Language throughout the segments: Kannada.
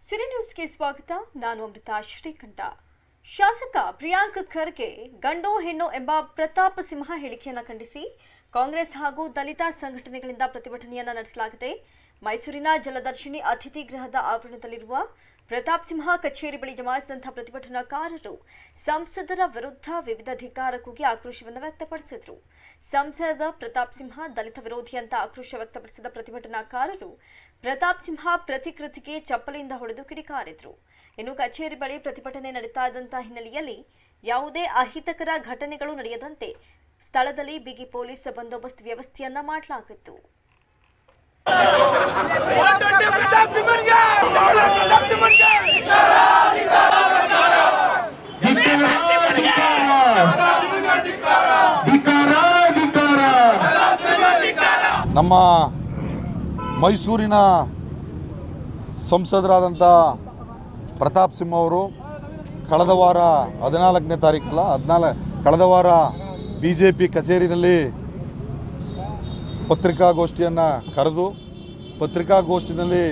ಸಿರಿ ನ್ಯೂಸ್ಗೆ ಸ್ವಾಗತ ನಾನು ಅಮೃತ ಶ್ರೀಕಂಠ ಶಾಸಕ ಪ್ರಿಯಾಂಕ್ ಖರ್ಗೆ ಗಂಡು ಹೆಣ್ಣು ಎಂಬ ಪ್ರತಾಪ್ ಸಿಂಹ ಹೇಳಿಕೆಯನ್ನು ಖಂಡಿಸಿ ಕಾಂಗ್ರೆಸ್ ಹಾಗೂ ದಲಿತ ಸಂಘಟನೆಗಳಿಂದ ಪ್ರತಿಭಟನೆಯನ್ನ ನಡೆಸಲಾಗಿದೆ ಮೈಸೂರಿನ ಜಲದರ್ಶಿನಿ ಅತಿಥಿ ಗೃಹದ ಆವರಣದಲ್ಲಿರುವ ಪ್ರತಾಪ್ ಸಿಂಹ ಕಚೇರಿ ಬಳಿ ಜಮಾಯಿಸಿದಂತಹ ಪ್ರತಿಭಟನಾಕಾರರು ಸಂಸದರ ವಿರುದ್ಧ ವಿವಿಧ ಧಿಕ್ಕಾರ ಕೂಗಿ ಆಕ್ರೋಶವನ್ನು ವ್ಯಕ್ತಪಡಿಸಿದರು ಸಂಸದ ಪ್ರತಾಪ್ ಸಿಂಹ ದಲಿತ ವಿರೋಧಿ ಅಂತ ಆಕ್ರೋಶ ವ್ಯಕ್ತಪಡಿಸಿದ ಪ್ರತಿಭಟನಾಕಾರರು ಪ್ರತಾಪ್ ಸಿಂಹ ಪ್ರತಿಕೃತಿಗೆ ಚಪ್ಪಲಿಯಿಂದ ಹೊಡೆದು ಕಿಡಿಕಾರಿದ್ರು ಇನ್ನು ಕಚೇರಿ ಬಳಿ ಪ್ರತಿಭಟನೆ ನಡೀತಾ ಇದ್ದಂತಹ ಹಿನ್ನೆಲೆಯಲ್ಲಿ ಯಾವುದೇ ಅಹಿತಕರ ಘಟನೆಗಳು ನಡೆಯದಂತೆ ಸ್ಥಳದಲ್ಲಿ ಬಿಗಿ ಪೊಲೀಸ್ ಬಂದೋಬಸ್ತ್ ವ್ಯವಸ್ಥೆಯನ್ನ ಮಾಡಲಾಗಿತ್ತು ನಮ್ಮ ಮೈಸೂರಿನ ಸಂಸದರಾದಂಥ ಪ್ರತಾಪ್ ಸಿಂಹ ಅವರು ಕಳೆದ ವಾರ ಹದಿನಾಲ್ಕನೇ ತಾರೀಕಲ್ಲ ಹದಿನಾಲ್ಕು ಕಳೆದ ವಾರ ಬಿ ಜೆ ಪಿ ಕಚೇರಿನಲ್ಲಿ ಪತ್ರಿಕಾಗೋಷ್ಠಿಯನ್ನು ಕರೆದು ಪತ್ರಿಕಾಗೋಷ್ಠಿನಲ್ಲಿ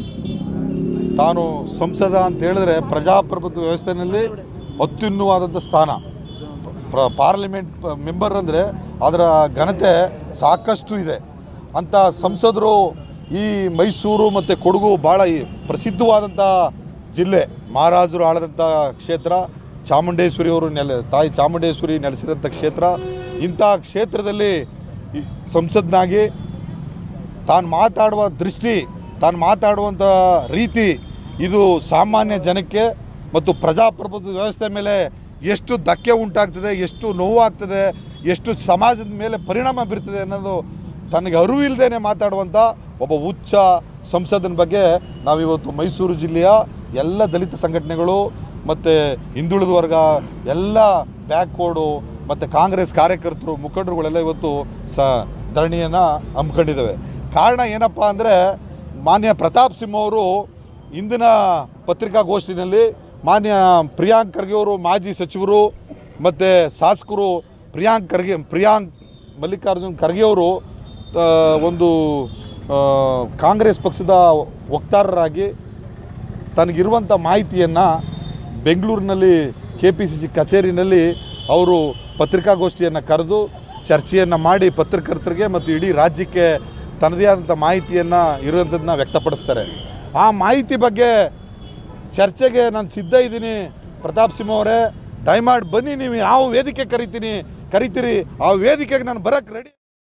ತಾನು ಸಂಸದ ಅಂತ ಹೇಳಿದ್ರೆ ಪ್ರಜಾಪ್ರಭುತ್ವ ವ್ಯವಸ್ಥೆಯಲ್ಲಿ ಅತ್ಯುನ್ನವಾದಂಥ ಸ್ಥಾನ ಪ್ರ ಪಾರ್ಲಿಮೆಂಟ್ ಮೆಂಬರ್ ಅಂದರೆ ಅದರ ಘನತೆ ಸಾಕಷ್ಟು ಇದೆ ಅಂಥ ಸಂಸದರು ಈ ಮೈಸೂರು ಮತ್ತು ಕೊಡಗು ಭಾಳ ಈ ಪ್ರಸಿದ್ಧವಾದಂಥ ಜಿಲ್ಲೆ ಮಹಾರಾಜರು ಆಳದಂಥ ಕ್ಷೇತ್ರ ಚಾಮುಂಡೇಶ್ವರಿ ಅವರು ನೆಲೆ ತಾಯಿ ಚಾಮುಂಡೇಶ್ವರಿ ನೆಲೆಸಿರೋಂಥ ಕ್ಷೇತ್ರ ಇಂಥ ಕ್ಷೇತ್ರದಲ್ಲಿ ಈ ಸಂಸದ್ನಾಗಿ ತಾನು ಮಾತಾಡುವ ದೃಷ್ಟಿ ತಾನು ಮಾತಾಡುವಂಥ ರೀತಿ ಇದು ಸಾಮಾನ್ಯ ಜನಕ್ಕೆ ಮತ್ತು ಪ್ರಜಾಪ್ರಭುತ್ವ ವ್ಯವಸ್ಥೆ ಮೇಲೆ ಎಷ್ಟು ಧಕ್ಕೆ ಉಂಟಾಗ್ತದೆ ಎಷ್ಟು ನೋವಾಗ್ತದೆ ಎಷ್ಟು ಸಮಾಜದ ಮೇಲೆ ಪರಿಣಾಮ ಬೀರ್ತದೆ ಅನ್ನೋದು ತನಗೆ ಅರಿವು ಇಲ್ಲದೇ ಮಾತಾಡುವಂಥ ಒಬ್ಬ ಹುಚ್ಚ ಸಂಸದನ ಬಗ್ಗೆ ನಾವಿವತ್ತು ಮೈಸೂರು ಜಿಲ್ಲೆಯ ಎಲ್ಲ ದಲಿತ ಸಂಘಟನೆಗಳು ಮತ್ತು ಹಿಂದುಳಿದ ವರ್ಗ ಎಲ್ಲ ಬ್ಯಾಕ್ವರ್ಡು ಮತ್ತು ಕಾಂಗ್ರೆಸ್ ಕಾರ್ಯಕರ್ತರು ಮುಖಂಡರುಗಳೆಲ್ಲ ಇವತ್ತು ಸ ಧರಣಿಯನ್ನು ಹಮ್ಮಿಕೊಂಡಿದ್ದಾವೆ ಕಾರಣ ಏನಪ್ಪ ಅಂದರೆ ಮಾನ್ಯ ಪ್ರತಾಪ್ ಸಿಂಹ ಅವರು ಇಂದಿನ ಪತ್ರಿಕಾಗೋಷ್ಠಿನಲ್ಲಿ ಮಾನ್ಯ ಪ್ರಿಯಾಂಕ್ ಖರ್ಗೆ ಅವರು ಮಾಜಿ ಸಚಿವರು ಮತ್ತು ಶಾಸಕರು ಪ್ರಿಯಾಂಕ್ ಖರ್ಗೆ ಪ್ರಿಯಾಂಕ್ ಮಲ್ಲಿಕಾರ್ಜುನ್ ಖರ್ಗೆ ಅವರು ಆ, ಒಂದು ಆ, ಕಾಂಗ್ರೆಸ್ ಪಕ್ಷದ ವಕ್ತಾರರಾಗಿ ತನಗಿರುವಂಥ ಮಾಹಿತಿಯನ್ನು ಬೆಂಗಳೂರಿನಲ್ಲಿ ಕೆ ಪಿ ಸಿ ಸಿ ಕಚೇರಿನಲ್ಲಿ ಅವರು ಪತ್ರಿಕಾಗೋಷ್ಠಿಯನ್ನು ಕರೆದು ಚರ್ಚೆಯನ್ನು ಮಾಡಿ ಪತ್ರಕರ್ತರಿಗೆ ಮತ್ತು ಇಡೀ ರಾಜ್ಯಕ್ಕೆ ತನ್ನದೇ ಆದಂಥ ಮಾಹಿತಿಯನ್ನು ಇರುವಂಥದ್ದನ್ನ ವ್ಯಕ್ತಪಡಿಸ್ತಾರೆ ಆ ಮಾಹಿತಿ ಬಗ್ಗೆ ಚರ್ಚೆಗೆ ನಾನು ಸಿದ್ಧ ಇದ್ದೀನಿ ಪ್ರತಾಪ್ ಸಿಂಹ ಅವರೇ ದಯಮಾಡಿ ಬನ್ನಿ ನೀವು ಯಾವ ವೇದಿಕೆ ಕರಿತೀನಿ ಕರಿತೀರಿ ಆ ವೇದಿಕೆಗೆ ನಾನು ಬರೋಕ್ಕೆ ರೆಡಿ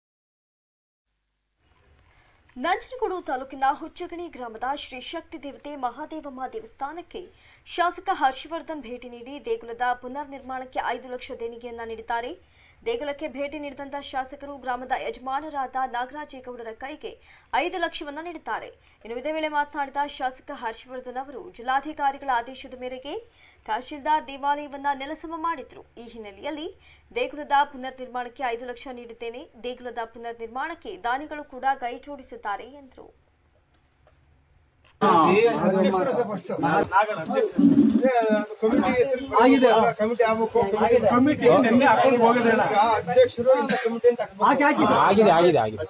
ನಂಜನಗೂಡು ತಾಲೂಕಿನ ಹುಚ್ಚಗಣಿ ಗ್ರಾಮದ ಶ್ರೀ ಶಕ್ತಿ ದೇವತೆ ಮಹಾದೇವಮ್ಮ ದೇವಸ್ಥಾನಕ್ಕೆ ಶಾಸಕ ಹರ್ಷವರ್ಧನ್ ಭೇಟಿ ನೀಡಿ ದೇಗುಲದ ಪುನರ್ ನಿರ್ಮಾಣಕ್ಕೆ ಐದು ಲಕ್ಷ ದೇಣಿಗೆಯನ್ನ ನೀಡಿದ್ದಾರೆ ದೇಗುಲಕ್ಕೆ ಭೇಟಿ ನೀಡಿದಂತ ಶಾಸಕರು ಗ್ರಾಮದ ಯಜಮಾನರಾದ ನಾಗರಾಜೇಗೌಡರ ಕೈಗೆ ಐದು ಲಕ್ಷವನ್ನ ನೀಡಿದ್ದಾರೆ ಇನ್ನು ಇದೇ ವೇಳೆ ಮಾತನಾಡಿದ ಶಾಸಕ ಹರ್ಷವರ್ಧನ್ ಅವರು ಜಿಲ್ಲಾಧಿಕಾರಿಗಳ ಆದೇಶದ ಮೇರೆಗೆ ತಹಶೀಲ್ದಾರ್ ದೇವಾಲಯವನ್ನ ನೆಲಸಮ ಮಾಡಿದ್ರು ಈ ಹಿನ್ನೆಲೆಯಲ್ಲಿ ದೇಗುಲದ ಪುನರ್ ನಿರ್ಮಾಣಕ್ಕೆ ಐದು ಲಕ್ಷ ನೀಡಿದ್ದೇನೆ ದೇಗುಲದ ಪುನರ್ ನಿರ್ಮಾಣಕ್ಕೆ ದಾನಿಗಳು ಕೂಡ ಕೈ ಜೋಡಿಸಿದ್ದಾರೆ ಎಂದರು ಆಗಿದೆ ಕಮಿಟಿ ಆಗ್ಬೇಕು ಕಮಿಟಿ ನಿನ್ನೆ ಅಕೌಂಟ್ ಹೋಗಿದೆ ಅಣ್ಣ. ಅಧ್ಯಕ್ಷರು ಇಂಥ ಕಮಿಟಿ ಅಂತ ಹಾಕ್ಬೇಕು. ಆಗಿದೆ ಆಗಿದೆ ಆಗಿದೆ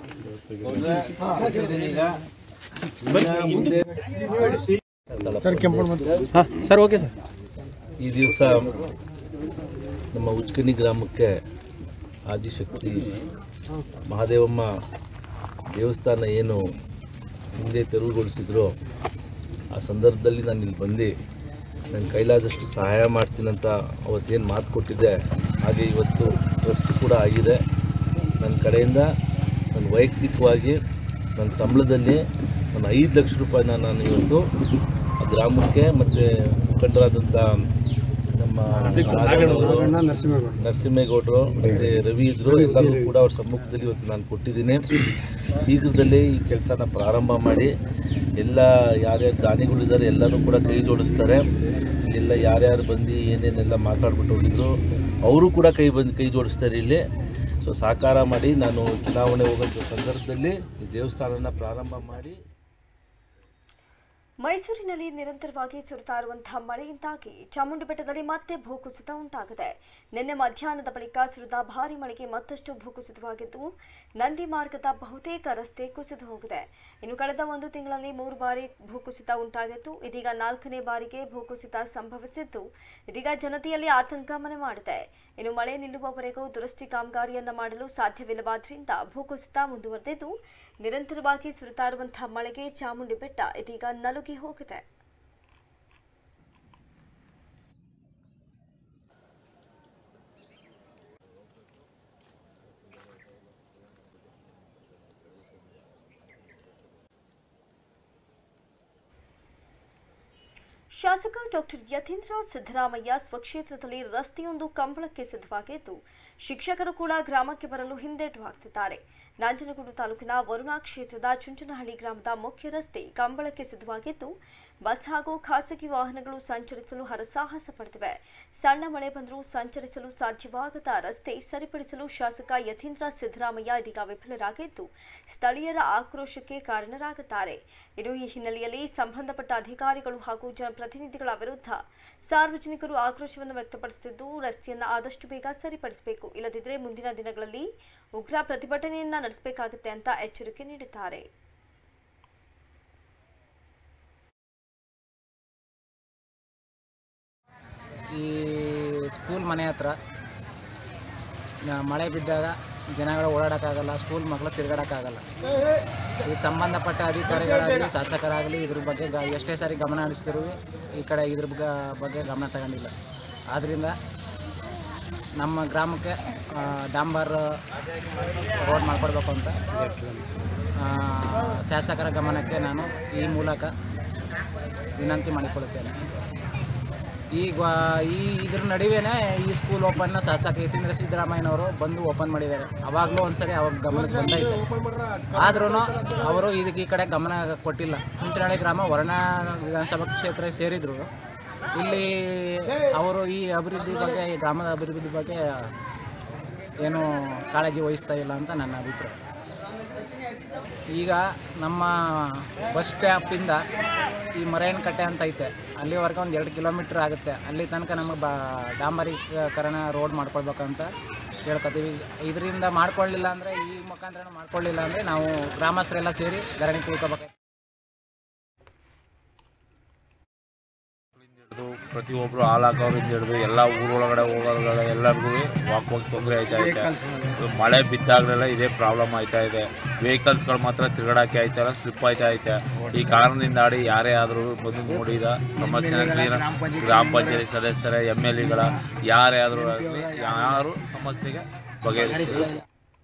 ಸರ್ ಓಕೆ ಸರ್ ಈ ದಿವಸ ನಮ್ಮ ಉಚ್ಕನಿ ಗ್ರಾಮಕ್ಕೆ ಆದಿಶಕ್ತಿ ಮಹಾದೇವಮ್ಮ ದೇವಸ್ಥಾನ ಏನು ಹಿಂದೆ ತೆರವುಗೊಳಿಸಿದ್ರು ಆ ಸಂದರ್ಭದಲ್ಲಿ ನಾನು ಇಲ್ಲಿ ಬಂದು ನನ್ನ ಕೈಲಾದಷ್ಟು ಸಹಾಯ ಮಾಡ್ತೀನಂತ ಅವತ್ತೇನು ಮಾತು ಕೊಟ್ಟಿದ್ದೆ ಹಾಗೆ ಇವತ್ತು ಟ್ರಸ್ಟ್ ಕೂಡ ಆಗಿದೆ ನನ್ನ ಕಡೆಯಿಂದ ನನ್ನ ವೈಯಕ್ತಿಕವಾಗಿ ನನ್ನ ಸಂಬಳದಲ್ಲಿ ಒಂದು ಐದು ಲಕ್ಷ ರೂಪಾಯಿನ ನಾನು ಇವತ್ತು ಆ ಗ್ರಾಮಕ್ಕೆ ಮತ್ತು ಮುಖಂಡರಾದಂಥ ನಮ್ಮ ನಾಗಣ್ಣವರು, ನರಸಿಂಹೇಗೌಡರು ಮತ್ತು ರವಿ ಇದ್ದರು ಎಲ್ಲರೂ ಕೂಡ ಅವ್ರ ಸಮ್ಮುಖದಲ್ಲಿ ಇವತ್ತು ನಾನು ಕೊಟ್ಟಿದ್ದೀನಿ ಶೀಘ್ರದಲ್ಲೇ ಈ ಕೆಲಸನ ಪ್ರಾರಂಭ ಮಾಡಿ ಎಲ್ಲ ಯಾರ್ಯಾರು ದಾನಿಗಳಿದ್ದಾರೆ ಎಲ್ಲರೂ ಕೂಡ ಕೈ ಜೋಡಿಸ್ತಾರೆ ಇಲ್ಲೆಲ್ಲ ಯಾರ್ಯಾರು ಬಂದು ಏನೇನೆಲ್ಲ ಮಾತಾಡ್ಬಿಟ್ಟು ಹೋಗಿದ್ರು ಅವರು ಕೂಡ ಕೈ ಬಂದು ಕೈ ಜೋಡಿಸ್ತಾರೆ ಇಲ್ಲಿ ಸೊ ಸಾಕಾರ ಮಾಡಿ ನಾನು ಚುನಾವಣೆ ಹೋಗೋಂಥ ಸಂದರ್ಭದಲ್ಲಿ ಈ ದೇವಸ್ಥಾನನ ಪ್ರಾರಂಭ ಮಾಡಿ ಮೈಸೂರಿನಲ್ಲಿ ನಿರಂತರವಾಗಿ ಸುರಿತಾ ಇರುವಂತಹ ಮಳೆಯಿಂದಾಗಿ ಚಾಮುಂಡಿ ಬೆಟ್ಟದಲ್ಲಿ ಮತ್ತೆ ಭೂಕುಸಿತ ಉಂಟಾಗಿದೆ ನಿನ್ನೆ ಮಧ್ಯಾಹ್ನದ ಬಳಿಕ ಸುರಿದ ಭಾರಿ ಮಳೆಗೆ ಮತ್ತಷ್ಟು ಭೂಕುಸಿತವಾಗಿದ್ದು ನಂದಿ ಮಾರ್ಗದ ಬಹುತೇಕ ರಸ್ತೆ ಕುಸಿದು ಹೋಗಿದೆ ಇನ್ನು ಕಳೆದ ಒಂದು ತಿಂಗಳಲ್ಲಿ ಮೂರು ಬಾರಿ ಭೂಕುಸಿತ ಉಂಟಾಗಿದ್ದು ಇದೀಗ ನಾಲ್ಕನೇ ಬಾರಿಗೆ ಭೂಕುಸಿತ ಸಂಭವಿಸಿದ್ದು ಇದೀಗ ಜನತೆಯಲ್ಲಿ ಆತಂಕ ಮನೆ ಮಾಡಿದೆ ಇನ್ನು ಮಳೆ ನಿಲ್ಲುವವರೆಗೂ ದುರಸ್ತಿ ಕಾಮಗಾರಿಯನ್ನ ಮಾಡಲು ಸಾಧ್ಯವಿಲ್ಲವಾದ್ರಿಂದ ಭೂಕುಸಿತ ಮುಂದುವರೆದಿದ್ದು ನಿರಂತರವಾಗಿ ಸುರಿತಾ ಇರುವಂತಹ ಮಳೆಗೆ ಚಾಮುಂಡಿ ಬೆಟ್ಟ ಇದೀಗ ನಲುಗಿ ಹೋಗಿದೆ ಶಾಸಕ ಡಾಕ್ಟರ್ ಯತೀಂದ್ರ ಸಿದ್ದರಾಮಯ್ಯ ಸ್ವಕ್ಷೇತ್ರದಲ್ಲಿ ರಸ್ತೆಯೊಂದು ಕಂಬಳಕ್ಕೆ ಸಿದ್ಧವಾಗಿದ್ದು ಶಿಕ್ಷಕರು ಕೂಡ ಗ್ರಾಮಕ್ಕೆ ಬರಲು ಹಿಂದೇಟು ಹಾಕ್ತಿದ್ದಾರೆ ನಂಜನಗೂಡು ತಾಲೂಕಿನ ವರುಣಾ ಕ್ಷೇತ್ರದ ಚುಂಚನಹಳ್ಳಿ ಗ್ರಾಮದ ಮುಖ್ಯ ರಸ್ತೆ ಕಂಬಳಕ್ಕೆ ಸಿದ್ಧವಾಗಿದ್ದು ಬಸ್ ಹಾಗೂ ಖಾಸಗಿ ವಾಹನಗಳು ಸಂಚರಿಸಲು ಹರಸಾಹಸ ಪಡೆದಿವೆ ಸಣ್ಣ ಮಳೆ ಬಂದರೂ ಸಂಚರಿಸಲು ಸಾಧ್ಯವಾಗದ ರಸ್ತೆ ಸರಿಪಡಿಸಲು ಶಾಸಕ ಯತೀಂದ್ರ ಸಿದ್ದರಾಮಯ್ಯ ಇದೀಗ ವಿಫಲರಾಗಿದ್ದು ಸ್ಥಳೀಯರ ಆಕ್ರೋಶಕ್ಕೆ ಕಾರಣರಾಗುತ್ತಾರೆ ಇನ್ನು ಈ ಹಿನ್ನೆಲೆಯಲ್ಲಿ ಸಂಬಂಧಪಟ್ಟ ಅಧಿಕಾರಿಗಳು ಹಾಗೂ ಜನಪ್ರತಿನಿಧಿಗಳ ವಿರುದ್ಧ ಸಾರ್ವಜನಿಕರು ಆಕ್ರೋಶವನ್ನು ವ್ಯಕ್ತಪಡಿಸುತ್ತಿದ್ದು ರಸ್ತೆಯನ್ನು ಆದಷ್ಟು ಬೇಗ ಸರಿಪಡಿಸಬೇಕು ಇಲ್ಲದಿದ್ದರೆ ಮುಂದಿನ ದಿನಗಳಲ್ಲಿ ಉಗ್ರ ಪ್ರತಿಭಟನೆಯನ್ನ ನಡೆಸಬೇಕಾಗುತ್ತೆ ಅಂತ ಎಚ್ಚರಿಕೆ ನೀಡಿದ್ದಾರೆ ಈ ಸ್ಕೂಲ್ ಮನೆ ಹತ್ರ ನ- ಮಳೆ ಬಿದ್ದಾಗ ಜನಗಳು ಓಡಾಡೋಕ್ಕಾಗಲ್ಲ ಸ್ಕೂಲ್ ಮಕ್ಕಳು ತಿರುಗಾಡೋಕ್ಕಾಗಲ್ಲ ಇದಕ್ಕೆ ಸಂಬಂಧಪಟ್ಟ ಅಧಿಕಾರಿಗಳಾಗಲಿ ಶಾಸಕರಾಗಲಿ ಇದ್ರ ಬಗ್ಗೆ ಗ ಎಷ್ಟೇ ಸಾರಿ ಗಮನ ಹರಿಸಿದ್ರು ಈ ಕಡೆ ಇದ್ರ ಬಗ- ಬಗ್ಗೆ ಗಮನ ತಗೊಂಡಿಲ್ಲ ಆದ್ದರಿಂದ ನಮ್ಮ ಗ್ರಾಮಕ್ಕೆ ಆ, ಡಾಂಬರ್ ರೋಡ್ ಮಾಡಿಕೊಡ್ಬೇಕು ಅಂತ ಆ, ಶಾಸಕರ ಗಮನಕ್ಕೆ ನಾನು ಈ ಮೂಲಕ ವಿನಂತಿ ಮಾಡಿಕೊಳ್ಳುತ್ತೇನೆ ಈಗ ಈ ಇದ್ರ ನಡುವೆನೇ ಈ ಸ್ಕೂಲ್ ಓಪನ್ನ ಶಾಸಕ ಯತೀಂದ್ರ ಸಿದ್ದರಾಮಯ್ಯನವರು ಬಂದು ಓಪನ್ ಮಾಡಿದ್ದಾರೆ ಅವಾಗಲೂ ಒಂದ್ಸರಿ ಅವಾಗ ಗಮನಕ್ಕೆ ಬಂದೈತೆ ಆದ್ರೂ ಅವರು ಇದಕ್ಕೆ ಈ ಕಡೆ ಗಮನ ಕೊಟ್ಟಿಲ್ಲ ಚುಂಚನಹಳ್ಳಿ ಗ್ರಾಮ ವರ್ಣ ವಿಧಾನಸಭಾ ಕ್ಷೇತ್ರ ಸೇರಿದ್ರು ಇಲ್ಲಿ ಅವರು ಈ ಅಭಿವೃದ್ಧಿ ಬಗ್ಗೆ ಈ ಗ್ರಾಮದ ಅಭಿವೃದ್ಧಿ ಬಗ್ಗೆ ಏನು ಕಾಳಜಿ ವಹಿಸ್ತಾ ಇಲ್ಲ ಅಂತ ನನ್ನ ಅಭಿಪ್ರಾಯ ಈಗ ನಮ್ಮ ಬಸ್ ಸ್ಟಾಪಿಂದ ಈ ಮರೇನಕಟ್ಟೆ ಅಂತ ಐತೆ ಅಲ್ಲಿವರೆಗೆ ಒಂದು ಎರಡು ಕಿಲೋಮೀಟ್ರ್ ಆಗುತ್ತೆ ಅಲ್ಲಿ ತನಕ ನಮಗೆ ಬಾ ಡಾಂಬರೀಕರಣ ರೋಡ್ ಮಾಡ್ಕೊಳ್ಬೇಕಂತ ಕೇಳ್ಕೊತೀವಿ ಇದರಿಂದ ಮಾಡ್ಕೊಳ್ಳಿಲ್ಲ ಅಂದರೆ ಈ ಮುಖಾಂತರ ಮಾಡ್ಕೊಳ್ಳಿಲ್ಲ ಅಂದರೆ ನಾವು ಗ್ರಾಮಸ್ಥರೆಲ್ಲ ಸೇರಿ ಧರಣಿ ಕುಳ್ಕೋಬೇಕು ಹಿಡಿದು ಪ್ರತಿಯೊಬ್ಬರು ಹಾಲಾಕೋರಿಂದ ಹಿಡಿದು ಎಲ್ಲ ಊರೊಳಗಡೆ ಹೋಗೋದ್ಗಳ ಎಲ್ಲರಿಗೂ ವಾಕ್ ವಾಕ್ ತೊಂದರೆ ಆಯ್ತಾ ಇದೆ ಮಳೆ ಬಿದ್ದಾಗಲೆಲ್ಲ ಇದೇ ಪ್ರಾಬ್ಲಮ್ ಆಯ್ತಾ ಇದೆ ವೆಹಿಕಲ್ಸ್ಗಳು ಮಾತ್ರ ತಿರುಗಾಡಕ್ಕೆ ಆಯ್ತಾ ಇಲ್ಲ ಸ್ಲಿಪ್ ಆಯ್ತಾ ಐತೆ ಈ ಕಾರಣದಿಂದ ಆಡಿ ಯಾರೇ ಆದರೂ ಬಂದು ನೋಡಿದ ಸಮಸ್ಯೆನ ಕ್ಲಿಯರ್ ಗ್ರಾಮ ಪಂಚಾಯತಿ ಸದಸ್ಯರ ಎಮ್ ಎಲ್ ಎಗಳ ಯಾರೇ ಆದರೂ ಆಗಲಿ ಯಾರು ಸಮಸ್ಯೆಗೆ ಬಗೆಹರಿಸಿದ್ರು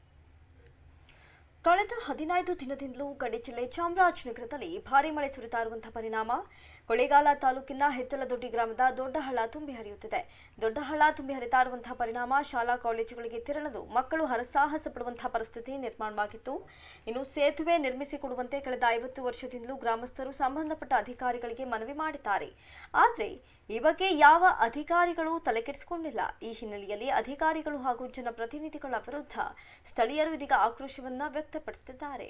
ಕಳೆದ ಹದಿನೈದು ದಿನದಿಂದಲೂ ಗಡಿ ಜಿಲ್ಲೆ ಚಾಮರಾಜನಗರದಲ್ಲಿ ಭಾರಿ ಮಳೆ ಸುರಿತಾ ಇರುವಂತಹ ಪರಿಣಾಮ ಕೊಳ್ಳೇಗಾಲ ತಾಲೂಕಿನ ಹೆತ್ತಲದೊಡ್ಡಿ ಗ್ರಾಮದ ದೊಡ್ಡಹಳ್ಳ ತುಂಬಿ ಹರಿಯುತ್ತಿದೆ ದೊಡ್ಡಹಳ್ಳ ತುಂಬಿ ಹರಿತಾ ಇರುವಂತಹ ಪರಿಣಾಮ ಶಾಲಾ ಕಾಲೇಜುಗಳಿಗೆ ತೆರಳಲು ಮಕ್ಕಳು ಹರಸಾಹಸ ಪಡುವಂತಹ ಪರಿಸ್ಥಿತಿ ನಿರ್ಮಾಣವಾಗಿತ್ತು ಇನ್ನು ಸೇತುವೆ ನಿರ್ಮಿಸಿಕೊಡುವಂತೆ ಕಳೆದ ಐವತ್ತು ವರ್ಷದಿಂದಲೂ ಗ್ರಾಮಸ್ಥರು ಸಂಬಂಧಪಟ್ಟ ಅಧಿಕಾರಿಗಳಿಗೆ ಮನವಿ ಮಾಡಿದ್ದಾರೆ ಆದರೆ ಈ ಬಗ್ಗೆ ಯಾವ ಅಧಿಕಾರಿಗಳು ತಲೆಕೆಡಿಸಿಕೊಂಡಿಲ್ಲ ಈ ಹಿನ್ನೆಲೆಯಲ್ಲಿ ಅಧಿಕಾರಿಗಳು ಹಾಗೂ ಜನಪ್ರತಿನಿಧಿಗಳ ವಿರುದ್ಧ ಸ್ಥಳೀಯರು ಇದೀಗ ಆಕ್ರೋಶವನ್ನ ವ್ಯಕ್ತಪಡಿಸುತ್ತಿದ್ದಾರೆ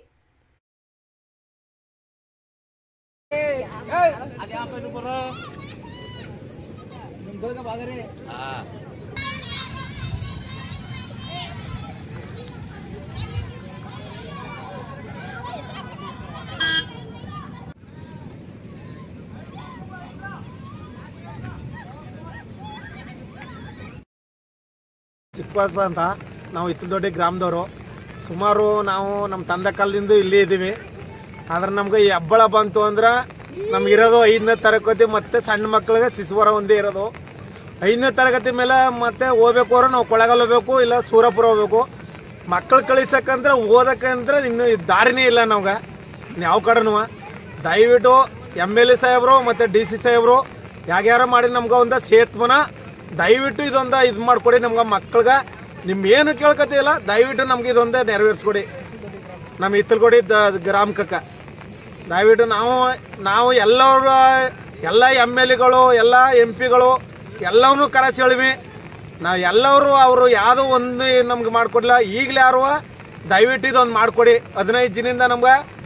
ಚಿಕ್ಕಬಾಸ್ಬ ಅಂತ ನಾವು ಇತ್ತಲದೊಡ್ಡಿ ಗ್ರಾಮದವರು ಸುಮಾರು ನಾವು ನಮ್ಮ ತಂದೆ ಕಾಲದಿಂದ ಇಲ್ಲೇ ಇದ್ದೀವಿ ಆದ್ರೆ ನಮ್ಗೆ ಈ ಹಬ್ಬಳ ಬಂತು ಅಂದ್ರೆ ನಮ್ಗೆ ಇರೋದು ಐದನೇ ತರಗತಿ ಮತ್ತೆ ಸಣ್ಣ ಮಕ್ಕಳಿಗೆ ಶಿಶುವರ ಒಂದೇ ಇರೋದು ಐದನೇ ತರಗತಿ ಮೇಲೆ ಮತ್ತೆ ಹೋಗ್ಬೇಕು ಅಂದ್ರೆ ನಾವು ಕೊಳ್ಳೇಗಾಲ ಹೋಗ್ಬೇಕು ಇಲ್ಲ ಸೂರಪುರ ಹೋಗ್ಬೇಕು ಮಕ್ಕಳು ಕಳಿಸಕ್ಕಂದ್ರೆ ಓದಕ್ಕಂದ್ರೆ ಇನ್ನು ದಾರಿನೇ ಇಲ್ಲ ನಮ್ಗೆ ಯಾವ ಕಡೆನೂ ದಯವಿಟ್ಟು ಎಮ್ ಎಲ್ ಎ ಸಾಹೇಬರು ಮತ್ತು ಡಿ ಸಿ ಸಾಹೇಬರು ಯಾಗ್ಯಾರ ಮಾಡಿ ನಮ್ಗೆ ಒಂದು ಸೇತುವನ ದಯವಿಟ್ಟು ಇದೊಂದು ಇದು ಮಾಡಿಕೊಡಿ ನಮ್ಗೆ ಮಕ್ಳಿಗೆ ನಿಮ್ಮ ಏನು ಕೇಳ್ಕೊತಿಲ್ಲ ದಯವಿಟ್ಟು ನಮ್ಗೆ ಇದೊಂದೇ ನೆರವೇರಿಸ್ಕೊಡಿ ನಮ್ಮ ಹಿತ್ತಲ್ಕೊಡಿ ದ ಗ್ರಾಮಕ್ಕೆ ದಯವಿಟ್ಟು ನಾವು ನಾವು ಎಲ್ಲರ ಎಲ್ಲ ಎಮ್ ಎಲ್ ಎಗಳು ಎಲ್ಲ ಎಂ ಪಿಗಳು ಎಲ್ಲವನ್ನೂ ಕರೆಸಿ ಹೇಳಿವಿ ನಾವು ಎಲ್ಲರೂ ಅವರು ಯಾವುದೋ ಒಂದು ನಮ್ಗೆ ಮಾಡಿಕೊಡ್ಲಿಲ್ಲ ಈಗಲೇ ಯಾರು ದಯವಿಟ್ಟು ಇದೊಂದು ಮಾಡಿಕೊಡಿ ಹದಿನೈದು ದಿನದಿಂದ ನಮ್ಗೆ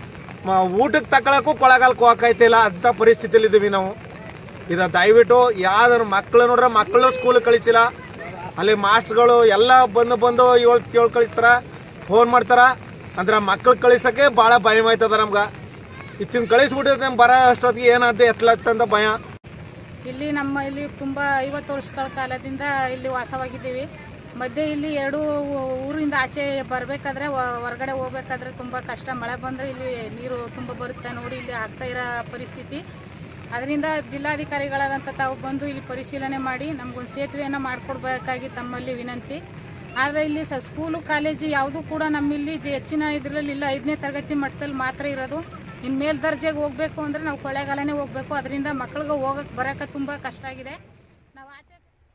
ಊಟಕ್ಕೆ ತಗೊಳಕ್ಕೂ ಕೊಳಗಾಲಕ್ಕೆ ಹೋಗಕ್ಕಾಯ್ತಿಲ್ಲ ಅಂತ ಪರಿಸ್ಥಿತಿಲಿ ಇದ್ದೀವಿ ನಾವು ಇದ ದಯವಿಟ್ಟು ಯಾವ್ದಾದ್ರು ಮಕ್ಳು ನೋಡ್ರೆ ಮಕ್ಕಳು ಸ್ಕೂಲ್ ಕಳಿಸಿಲ್ಲ ಅಲ್ಲಿ ಮಾಸ್ಟ್ರುಗಳು ಎಲ್ಲ ಬಂದು ಬಂದು ಏಳು ಏಳು ಕಳಿಸ್ತಾರ ಫೋನ್ ಮಾಡ್ತಾರ ಅಂದ್ರೆ ಮಕ್ಳು ಕಳಿಸಕ್ಕೆ ಭಾಳ ಭಯ ಆಯ್ತದ ನಮ್ಗೆ ಇತ್ತಿನ ಕಳಿಸ್ಬಿಟ್ಟಿದ್ರೆ ನಮ್ಗೆ ಬರೋ ಅಷ್ಟೊತ್ತಿಗೆ ಏನಾಗುತ್ತೆ ಎತ್ತಲತ್ತಂತ ಭಯ ಇಲ್ಲಿ ನಮ್ಮ ಇಲ್ಲಿ ತುಂಬ ಐವತ್ತು ವರ್ಷಗಳ ಕಾಲದಿಂದ ಇಲ್ಲಿ ವಾಸವಾಗಿದ್ದೀವಿ ಮಧ್ಯೆ ಇಲ್ಲಿ ಎರಡು ಊ- ಊರಿಂದ ಆಚೆ ಬರಬೇಕಾದ್ರೆ ಹೊರಗಡೆ ಹೋಗ್ಬೇಕಾದ್ರೆ ತುಂಬ ಕಷ್ಟ ಮಳೆ ಬಂದರೆ ಇಲ್ಲಿ ನೀರು ತುಂಬ ಬರುತ್ತೆ ನೋಡಿ ಇಲ್ಲಿ ಆಗ್ತಾ ಇರೋ ಪರಿಸ್ಥಿತಿ ಅದರಿಂದ ಜಿಲ್ಲಾಧಿಕಾರಿಗಳಾದಂಥ ತಾವು ಬಂದು ಇಲ್ಲಿ ಪರಿಶೀಲನೆ ಮಾಡಿ ನಮಗೊಂದು ಸೇತುವೆಯನ್ನು ಮಾಡಿಕೊಡ್ಬೇಕಾಗಿ ತಮ್ಮಲ್ಲಿ ವಿನಂತಿ ಆದರೆ ಇಲ್ಲಿ ಸ ಸ್ಕೂಲು ಕಾಲೇಜು ಯಾವುದೂ ಕೂಡ ನಮ್ಮಿಲ್ಲಿ ಜಿ ಹೆಚ್ಚಿನ ಇದರಲ್ಲಿ ಇಲ್ಲ ಐದನೇ ತರಗತಿ ಮಟ್ಟದಲ್ಲಿ ಮಾತ್ರ ಇರೋದು ಇನ್ನು ಮೇಲ್ದರ್ಜೆಗೆ ಹೋಗಬೇಕು ಅಂದರೆ ನಾವು ಕೊಳ್ಳೇಗಾಲನೇ ಹೋಗಬೇಕು ಅದರಿಂದ ಮಕ್ಳಿಗೆ ಹೋಗಕ್ಕೆ ಬರೋಕ್ಕೆ ತುಂಬ ಕಷ್ಟ ಆಗಿದೆ ನಾವು ಆಚೆ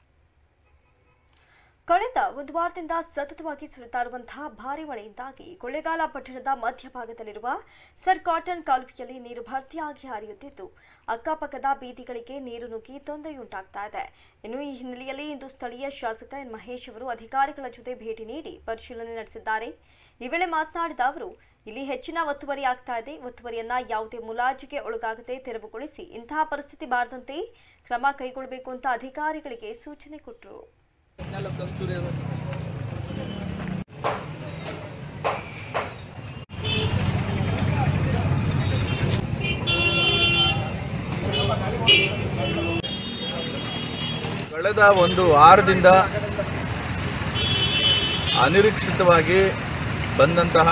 ಕಳೆದ ಒಂದು ವಾರದಿಂದ ಸತತವಾಗಿ ಸುರಿತಾ ಇರುವಂತಹ ಭಾರಿ ಮಳೆಯಿಂದಾಗಿ ಕೊಳ್ಳೇಗಾಲ ಪಟ್ಟಣದ ಮಧ್ಯಭಾಗದಲ್ಲಿರುವ ಸರ್ ಕಾಟನ್ ಕಾಲುವೆಯಲ್ಲಿ ನೀರು ಭರ್ತಿಯಾಗಿ ಹರಿಯುತ್ತಿದ್ದು ಅಕ್ಕಪಕ್ಕದ ಬೀದಿಗಳಿಗೆ ನೀರು ನುಗ್ಗಿ ತೊಂದರೆಯುಂಟಾಗ್ತಾ ಇದೆ ಇನ್ನು ಈ ಹಿನ್ನೆಲೆಯಲ್ಲಿ ಇಂದು ಸ್ಥಳೀಯ ಶಾಸಕ ಎನ್ ಮಹೇಶ್ ಅವರು ಅಧಿಕಾರಿಗಳ ಜೊತೆ ಭೇಟಿ ನೀಡಿ ಪರಿಶೀಲನೆ ನಡೆಸಿದ್ದಾರೆ ಈ ವೇಳೆ ಮಾತನಾಡಿದ ಅವರು ಇಲ್ಲಿ ಹೆಚ್ಚಿನ ಒತ್ತುವರಿ ಆಗ್ತಾ ಇದೆ ಒತ್ತುವರಿಯನ್ನ ಯಾವುದೇ ಮುಲಾಜಿಗೆ ಒಳಗಾಗದೆ ತೆರವುಗೊಳಿಸಿ ಇಂತಹ ಪರಿಸ್ಥಿತಿ ಬಾರದಂತೆ ಕ್ರಮ ಕೈಗೊಳ್ಳಬೇಕು ಅಂತ ಅಧಿಕಾರಿಗಳಿಗೆ ಸೂಚನೆ ಕೊಟ್ಟರು ಕಳೆದ ಒಂದು ವಾರದಿಂದ ಅನಿರೀಕ್ಷಿತವಾಗಿ ಬಂದಂತಹ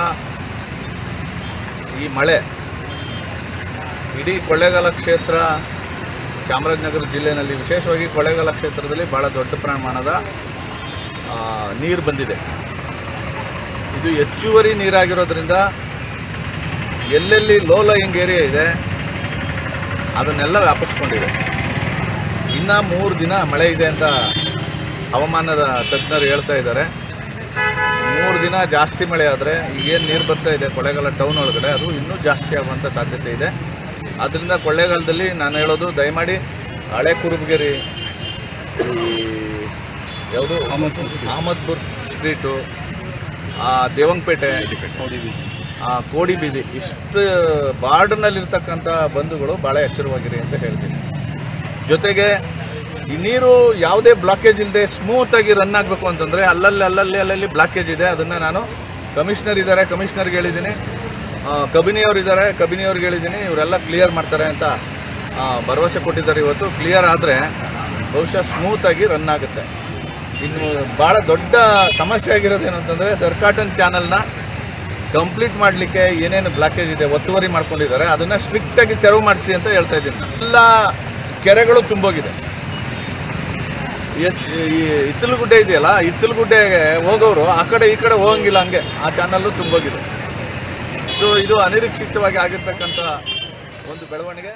ಈ ಮಳೆ ಇಡೀ ಕೊಳ್ಳೇಗಾಲ ಕ್ಷೇತ್ರ ಚಾಮರಾಜನಗರ ಜಿಲ್ಲೆಯಲ್ಲಿ ವಿಶೇಷವಾಗಿ ಕೊಳ್ಳೇಗಾಲ ಕ್ಷೇತ್ರದಲ್ಲಿ ಭಾಳ ದೊಡ್ಡ ಪ್ರಮಾಣದ ಆ, ನೀರು ಬಂದಿದೆ ಇದು ಹೆಚ್ಚುವರಿ ನೀರಾಗಿರೋದ್ರಿಂದ ಎಲ್ಲೆಲ್ಲಿ ಲೋ ಲಯಿಂಗ್ ಏರಿಯಾ ಇದೆ ಅದನ್ನೆಲ್ಲ ವ್ಯಾಪಿಸ್ಕೊಂಡಿದೆ ಇನ್ನು ಮೂರು ದಿನ ಮಳೆ ಇದೆ ಅಂತ ಹವಾಮಾನದ ತಜ್ಞರು ಹೇಳ್ತಾ ಇದ್ದಾರೆ ಮೂರು ದಿನ ಜಾಸ್ತಿ ಮಳೆ ಆದರೆ ಈಗೇನು ನೀರು ಬರ್ತಾ ಇದೆ ಕೊಳ್ಳೇಗಾಲ ಟೌನ್ ಒಳಗಡೆ ಅದು ಇನ್ನೂ ಜಾಸ್ತಿ ಆಗುವಂಥ ಸಾಧ್ಯತೆ ಇದೆ ಆದ್ದರಿಂದ ಕೊಳ್ಳೇಗಾಲದಲ್ಲಿ ನಾನು ಹೇಳೋದು ದಯಮಾಡಿ ಹಳೆ ಕುರುಬಗೆರಿ ಈ ಯಾವುದು ಅಹಮದ್ಪುರ್ ಸ್ಟ್ರೀಟು ಆ, ದೇವಂಗಪೇಟೆ ಆ, ಕೋಡಿ ಬೀದಿ ಇಷ್ಟು ಬಾರ್ಡರ್ನಲ್ಲಿರ್ತಕ್ಕಂಥ ಬಂಧುಗಳು ಭಾಳ ಎಚ್ಚರವಾಗಿರಿ ಅಂತ ಹೇಳ್ತೀನಿ ಜೊತೆಗೆ ಈ ನೀರು ಯಾವುದೇ ಬ್ಲಾಕೇಜ್ ಇಲ್ಲದೆ ಸ್ಮೂತಾಗಿ ರನ್ ಆಗಬೇಕು ಅಂತಂದರೆ ಅಲ್ಲಲ್ಲಿ ಅಲ್ಲಲ್ಲಿ ಅಲ್ಲಲ್ಲಿ ಬ್ಲಾಕೇಜ್ ಇದೆ ಅದನ್ನು ನಾನು ಕಮಿಷನರ್ ಇದ್ದಾರೆ ಕಮಿಷನರ್ಗೆ ಹೇಳಿದ್ದೀನಿ ಕಬಿನಿಯವ್ರು ಇದ್ದಾರೆ ಕಬಿನಿಯವ್ರಿಗೆ ಹೇಳಿದ್ದೀನಿ ಇವರೆಲ್ಲ ಕ್ಲಿಯರ್ ಮಾಡ್ತಾರೆ ಅಂತ ಆ, ಭರವಸೆ ಕೊಟ್ಟಿದ್ದಾರೆ ಇವತ್ತು ಕ್ಲಿಯರ್ ಆದರೆ ಬಹುಶಃ ಸ್ಮೂತಾಗಿ ರನ್ ಆಗುತ್ತೆ ಇನ್ನು ಭಾಳ ದೊಡ್ಡ ಸಮಸ್ಯೆ ಆಗಿರೋದು ಏನು ಅಂತಂದರೆ ಸರ್ಕಾಟನ್ ಚಾನಲ್ನ ಕಂಪ್ಲೀಟ್ ಮಾಡಲಿಕ್ಕೆ ಏನೇನು ಬ್ಲಾಕೇಜ್ ಇದೆ ಒತ್ತುವರಿ ಮಾಡ್ಕೊಂಡಿದ್ದಾರೆ ಅದನ್ನು ಸ್ಟ್ರಿಕ್ಟಾಗಿ ತೆರವು ಮಾಡಿಸಿ ಅಂತ ಹೇಳ್ತಾ ಇದ್ದೀನಿ ನಾನು. ಎಲ್ಲ ಕೆರೆಗಳು ತುಂಬೋಗಿದೆ ಎಷ್ಟ್- ಈ ಇತ್ತಲಗುಡ್ಡೆ ಇದೆಯಲ್ಲ ಇತ್ತಲಗುಡ್ಡೆಗೆ ಹೋಗೋರು ಆ ಕಡೆ ಈ ಕಡೆ ಹೋಗಂಗಿಲ್ಲ ಹಂಗೆ ಆ ಚಾನಲ್ಲು ತುಂಬೋಗಿದೆ ಸೊ ಇದು ಅನಿರೀಕ್ಷಿತವಾಗಿ ಆಗಿರ್ತಕ್ಕಂಥ ಒಂದು ಬೆಳವಣಿಗೆ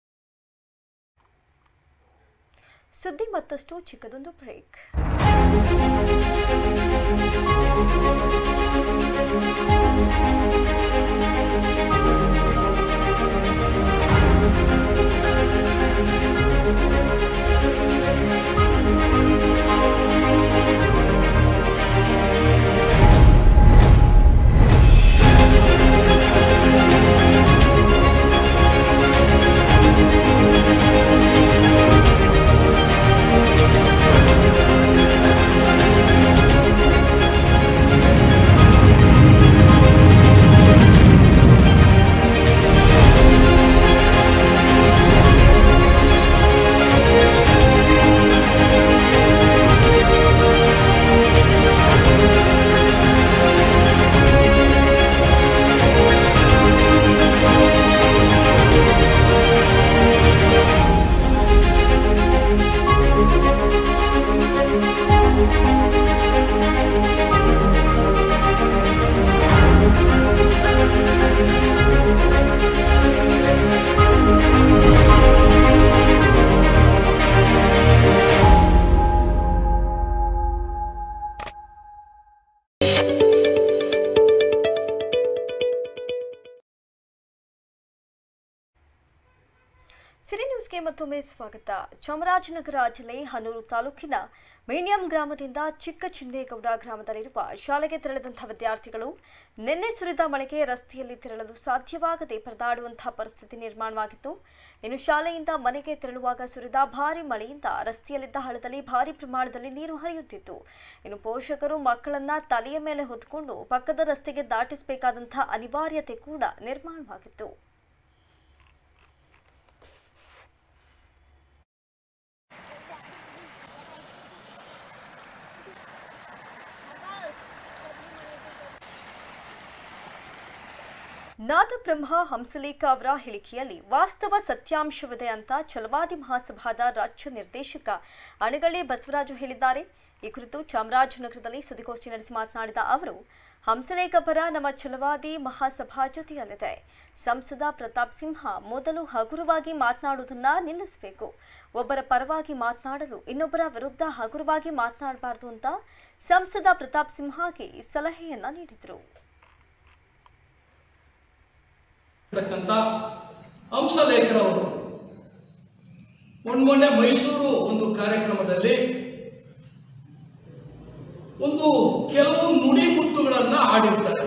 ಸುದ್ದಿ ಮತ್ತಷ್ಟು ಚಿಕ್ಕದೊಂದು ಬ್ರೇಕ್ ಸಿರಿ ನ್ಯೂಸ್ಗೆ ಮತ್ತೊಮ್ಮೆ ಸ್ವಾಗತ ಚಾಮರಾಜನಗರ ಜಿಲ್ಲೆ ಹನೂರು ತಾಲೂಕಿನ ಮೀನಿಯಂ ಗ್ರಾಮದಿಂದ ಚಿಕ್ಕ ಚಿನ್ನೇಗೌಡ ಗ್ರಾಮದಲ್ಲಿರುವ ಶಾಲೆಗೆ ತೆರಳಿದಂತಹ ವಿದ್ಯಾರ್ಥಿಗಳು ನಿನ್ನೆ ಸುರಿದ ಮಳೆಗೆ ರಸ್ತೆಯಲ್ಲಿ ತೆರಳಲು ಸಾಧ್ಯವಾಗದೆ ಪರದಾಡುವಂತಹ ಪರಿಸ್ಥಿತಿ ನಿರ್ಮಾಣವಾಗಿತ್ತು ಇನ್ನು ಶಾಲೆಯಿಂದ ಮನೆಗೆ ತೆರಳುವಾಗ ಸುರಿದ ಭಾರಿ ಮಳೆಯಿಂದ ರಸ್ತೆಯಲ್ಲಿದ್ದ ಹಳ್ಳದಲ್ಲಿ ಭಾರಿ ಪ್ರಮಾಣದಲ್ಲಿ ನೀರು ಹರಿಯುತ್ತಿತ್ತು ಇನ್ನು ಪೋಷಕರು ಮಕ್ಕಳನ್ನ ತಲೆಯ ಮೇಲೆ ಹೊತ್ಕೊಂಡು ಪಕ್ಕದ ರಸ್ತೆಗೆ ದಾಟಿಸಬೇಕಾದಂತಹ ಅನಿವಾರ್ಯತೆ ಕೂಡ ನಿರ್ಮಾಣವಾಗಿತ್ತು ನಾದಬ್ರಹ್ಮ ಹಂಸಲೇಖ ಅವರ ಹೇಳಿಕೆಯಲ್ಲಿ ವಾಸ್ತವ ಸತ್ಯಾಂಶವಿದೆ ಅಂತ ಛಲವಾದಿ ಮಹಾಸಭಾದ ರಾಜ್ಯ ನಿರ್ದೇಶಕ ಅಣಗಳ್ಳಿ ಬಸವರಾಜು ಹೇಳಿದ್ದಾರೆ ಈ ಕುರಿತು ಚಾಮರಾಜನಗರದಲ್ಲಿ ಸುದ್ದಿಗೋಷ್ಠಿ ನಡೆಸಿ ಮಾತನಾಡಿದ ಅವರು ಹಂಸಲೇಖ ಪರ ನಮ್ಮ ಛಲವಾದಿ ಮಹಾಸಭಾ ಜೊತೆಯಲ್ಲಿದೆ ಸಂಸದ ಪ್ರತಾಪ್ ಸಿಂಹ ಮೊದಲು ಹಗುರವಾಗಿ ಮಾತನಾಡುವುದನ್ನ ನಿಲ್ಲಿಸಬೇಕು ಒಬ್ಬರ ಪರವಾಗಿ ಮಾತನಾಡಲು ಇನ್ನೊಬ್ಬರ ವಿರುದ್ಧ ಹಗುರವಾಗಿ ಮಾತನಾಡಬಾರದು ಅಂತ ಸಂಸದ ಪ್ರತಾಪ್ ಸಿಂಹಗೆ ಸಲಹೆಯನ್ನ ನೀಡಿದರು ಇರ್ತಕ್ಕಂಥ ಹಂಸಲೇಖರವರು ಮೊನ್ನೆ ಮೈಸೂರು ಒಂದು ಕಾರ್ಯಕ್ರಮದಲ್ಲಿ ಒಂದು ಕೆಲವು ನುಡಿ ಮುತ್ತುಗಳನ್ನು ಆಡಿರ್ತಾರೆ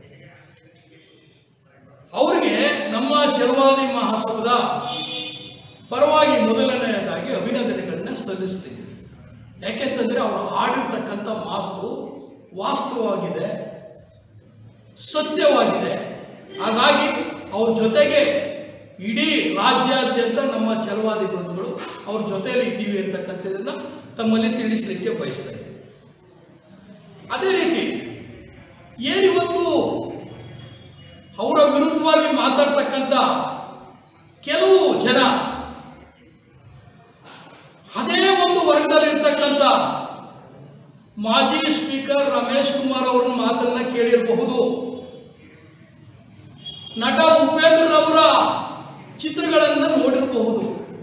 ಅವರಿಗೆ ನಮ್ಮ ಚಲವಾದಿ ಮಹಾಸಭದ ಪರವಾಗಿ ಮೊದಲನೆಯದಾಗಿ ಅಭಿನಂದನೆಗಳನ್ನ ಸಲ್ಲಿಸ್ತೀವಿ ಯಾಕೆಂತಂದ್ರೆ ಅವರು ಆಡಿರ್ತಕ್ಕಂಥ ಮಾತು ವಾಸ್ತವವಾಗಿದೆ ಸತ್ಯವಾಗಿದೆ ಹಾಗಾಗಿ ಅವ್ರ ಜೊತೆಗೆ ಇಡೀ ರಾಜ್ಯಾದ್ಯಂತ ನಮ್ಮ ಛಲವಾದಿ ಬಂಧುಗಳು ಅವ್ರ ಜೊತೆಯಲ್ಲಿ ಇದ್ದೀವಿ ಅಂತಕ್ಕಂಥದ್ದನ್ನ ತಮ್ಮಲ್ಲಿ ತಿಳಿಸಲಿಕ್ಕೆ ಬಯಸ್ತಾ ಇದ್ದೀನಿ ಅದೇ ರೀತಿ ಏನಿವತ್ತು ಅವರ ವಿರುದ್ಧವಾಗಿ ಮಾತಾಡ್ತಕ್ಕಂಥ ಕೆಲವು ಜನ ಅದೇ ಒಂದು ವರ್ಗದಲ್ಲಿರ್ತಕ್ಕಂಥ ಮಾಜಿ ಸ್ಪೀಕರ್ ರಮೇಶ್ ಕುಮಾರ್ ಅವರ ಮಾತನ್ನ ಕೇಳಿರಬಹುದು ನಟ ಉಪೇಂದ್ರರವರ ಚಿತ್ರಗಳನ್ನು ನೋಡಿರಬಹುದು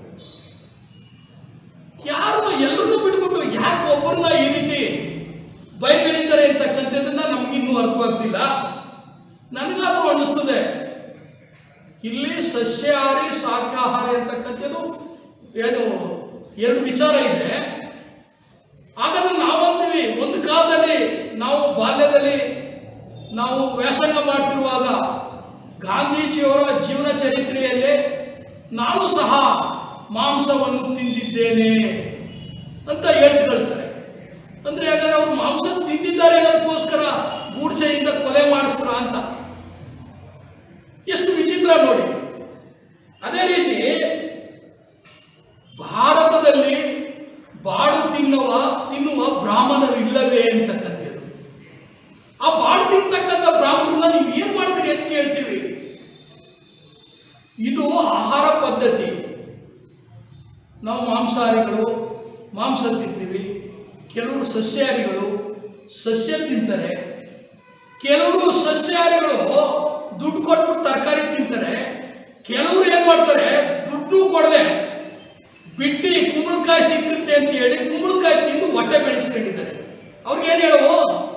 ಯಾರು ಎಲ್ಲರನ್ನೂ ಬಿಟ್ಬಿಟ್ಟು ಯಾಕೆ ಒಬ್ಬರನ್ನ ಈ ರೀತಿ ಬಯಲಿಳಿತಾರೆ ಅಂತಕ್ಕಂಥದ್ದನ್ನ ನಮಗಿನ್ನೂ ಅರ್ಥವಾಗ್ತಿಲ್ಲ ನನಗಾದ್ರೂ ಅನ್ನಿಸ್ತದೆ ಇಲ್ಲಿ ಸಸ್ಯಾಹಾರಿ ಶಾಖಾಹಾರಿ ಅಂತಕ್ಕಂಥದ್ದು ಏನು ಎರಡು ವಿಚಾರ ಇದೆ ಹಾಗಾದ್ರೆ ನಾವಂತೀವಿ ಒಂದು ಕಾಲದಲ್ಲಿ ನಾವು ಬಾಲ್ಯದಲ್ಲಿ ನಾವು ವ್ಯಾಸಂಗ ಮಾಡ್ತಿರುವಾಗ ಗಾಂಧೀಜಿಯವರ ಜೀವನ ಚರಿತ್ರೆಯಲ್ಲಿ ನಾನು ಸಹ ಮಾಂಸವನ್ನು ತಿಂದಿದ್ದೇನೆ ಅಂತ ಹೇಳ್ತಿರ್ತಾರೆ ಅಂದ್ರೆ ಹಾಗಾದ್ರೆ ಅವರು ಮಾಂಸ ತಿಂದಿದ್ದಾರೆ ಅನ್ನೋದಕ್ಕೋಸ್ಕರ ಗೂಡ್ಸೆಯಿಂದ ಕೊಲೆ ಮಾಡಿಸ್ರ ಅಂತ ಎಷ್ಟು ವಿಚಿತ್ರ ನೋಡಿ ಅದೇ ರೀತಿ ಭಾರತದಲ್ಲಿ ಬಾಡು ತಿನ್ನುವ ತಿನ್ನುವ ಬ್ರಾಹ್ಮಣರು ಇಲ್ಲವೇ ಅಂತಕ್ಕಂಥದ್ದು ಆ ಬಾಡು ತಿಂತಕ್ಕಂಥ ಬ್ರಾಹ್ಮಣರನ್ನ ನೀವು ಏನ್ ಮಾಡ್ತೀರಿ ಅಂತ ಕೇಳ್ತೀವಿ ಇದು ಆಹಾರ ಪದ್ಧತಿ ನಾವು ಮಾಂಸಾಹಾರಿಗಳು ಮಾಂಸ ತಿಂತೀವಿ ಕೆಲವರು ಸಸ್ಯಾಹಾರಿಗಳು ಸಸ್ಯ ತಿಂತಾರೆ ಕೆಲವರು ಸಸ್ಯಾಹಾರಿಗಳು ದುಡ್ಡು ಕೊಟ್ಬಿಟ್ಟು ತರಕಾರಿ ತಿಂತಾರೆ ಕೆಲವರು ಏನ್ ಮಾಡ್ತಾರೆ ದುಡ್ಡು ಕೊಡದೆ ಬಿಟ್ಟಿ ಕುಂಬಳಕಾಯಿ ಸಿಕ್ಕುತ್ತೆ ಅಂತ ಹೇಳಿ ಕುಂಬಳಕಾಯಿ ತಿಂದು ಹೊಟ್ಟೆ ಬೆಳೆಸ್ಕೊಂಡಿದ್ದಾರೆ ಅವ್ರಿಗೇನು ಹೇಳುವು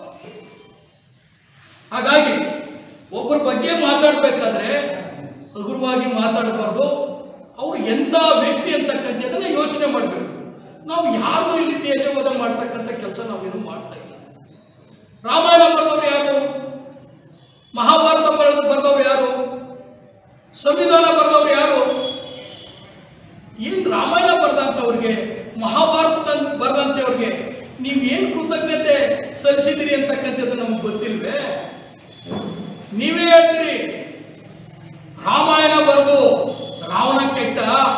ಹಾಗಾಗಿ ಒಬ್ಬರ ಬಗ್ಗೆ ಮಾತಾಡಬೇಕಾದ್ರೆ ಹಗುರವಾಗಿ ಮಾತಾಡಬಾರ್ದು ಅವ್ರು ಎಂಥ ವ್ಯಕ್ತಿ ಅಂತಕ್ಕಂಥದ್ದನ್ನ ಯೋಚನೆ ಮಾಡಬೇಕು ನಾವು ಯಾರು ಇಲ್ಲಿ ತೇಜವಾದ ಮಾಡ್ತಕ್ಕಂಥ ಕೆಲಸ ನಾವೇನು ಮಾಡ್ತಾ ಇಲ್ಲ ರಾಮಾಯಣ ಬರೆದವ್ರು ಯಾರು ಮಹಾಭಾರತ ಬರೆದ ಬರೆದವ್ರು ಯಾರು ಸಂವಿಧಾನ ಬರೆದವ್ರು ಯಾರು ಏನ್ ರಾಮಾಯಣ ಬರೆದಂಥವ್ರಿಗೆ ಮಹಾಭಾರತ ಬರೆದಂಥವ್ರಿಗೆ ನೀವು ಏನ್ ಕೃತಜ್ಞತೆ ಸಲ್ಲಿಸಿದಿರಿ ಅಂತಕ್ಕಂಥದ್ದು ನಮಗೆ ಗೊತ್ತಿಲ್ವೇ ನೀವೇ ಹೇಳ್ತೀರಿ ರಾಮಾಯಣ ಬರೆದು ರಾವಣ ಕೆಟ್ಟ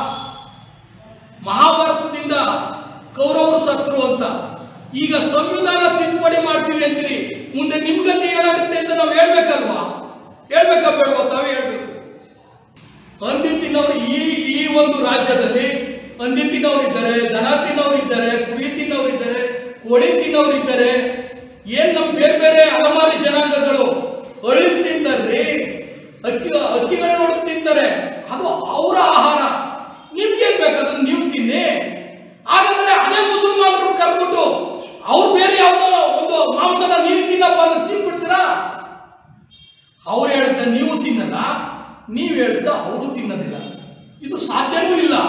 ಮಹಾಭಾರತದಿಂದ ಕೌರವರು ಸತ್ರು ಅಂತ ಈಗ ಸಂವಿಧಾನ ತಿದ್ದುಪಡಿ ಮಾಡ್ತೀವಿ ಅಂತೀರಿ ಮುಂದೆ ನಿಮ್ ಗತಿ ಏನಾಗುತ್ತೆ ಅಂತ ನಾವು ಹೇಳ್ಬೇಕಲ್ವಾ ಹೇಳ್ಬೇಕಾ ಬೇಡವಾ ತಾವೇ ಹೇಳ್ಬೇಕು ಹಂದಿ ತಿನ್ನೋರು ಈ ಈ ಒಂದು ರಾಜ್ಯದಲ್ಲಿ ಹಂದಿ ತಿನ್ನೋರು ಇದ್ದಾರೆ ದನ ತಿನ್ನೋರು ಇದ್ದಾರೆ ಕುರಿ ತಿನ್ನೋರು ಇದ್ದಾರೆ ಕೋಳಿ ತಿನ್ನೋರು ಇದ್ದಾರೆ ಏನ್ ನಮ್ ಬೇರೆ ಬೇರೆ ಅಲಮಾರಿ ಜನಾಂಗಗಳು ಅಳಿಲ್ ತಿಂತಾರ್ರಿ ಅಕ್ಕಿ ಅಕ್ಕಿಗಳು ನೋಡಿ ತಿಂತಾರೆ ಅದು ಅವರ ಆಹಾರ ನಿಮ್ಗೇನ್ ಬೇಕು ಅದನ್ನ ನೀವು ತಿನ್ನಿ ಹಾಗಾದ್ರೆ ಅದೇ ಮುಸಲ್ಮಾನರು ಕರೆದ್ಬಿಟ್ಟು ಅವ್ರು ಬೇರೆ ಯಾವ್ದೋ ಒಂದು ಮಾಂಸನ ನೀವು ತಿನ್ನಪ್ಪ ಅಂದ್ರೆ ತಿನ್ಬಿಡ್ತೀರಾ ಅವ್ರು ಹೇಳ್ದ ನೀವು ತಿನ್ನಲ್ಲ ನೀವು ಹೇಳ್ದ ಅವರು ತಿನ್ನೋದಿಲ್ಲ ಇದು ಸಾಧ್ಯವೂ ಇಲ್ಲ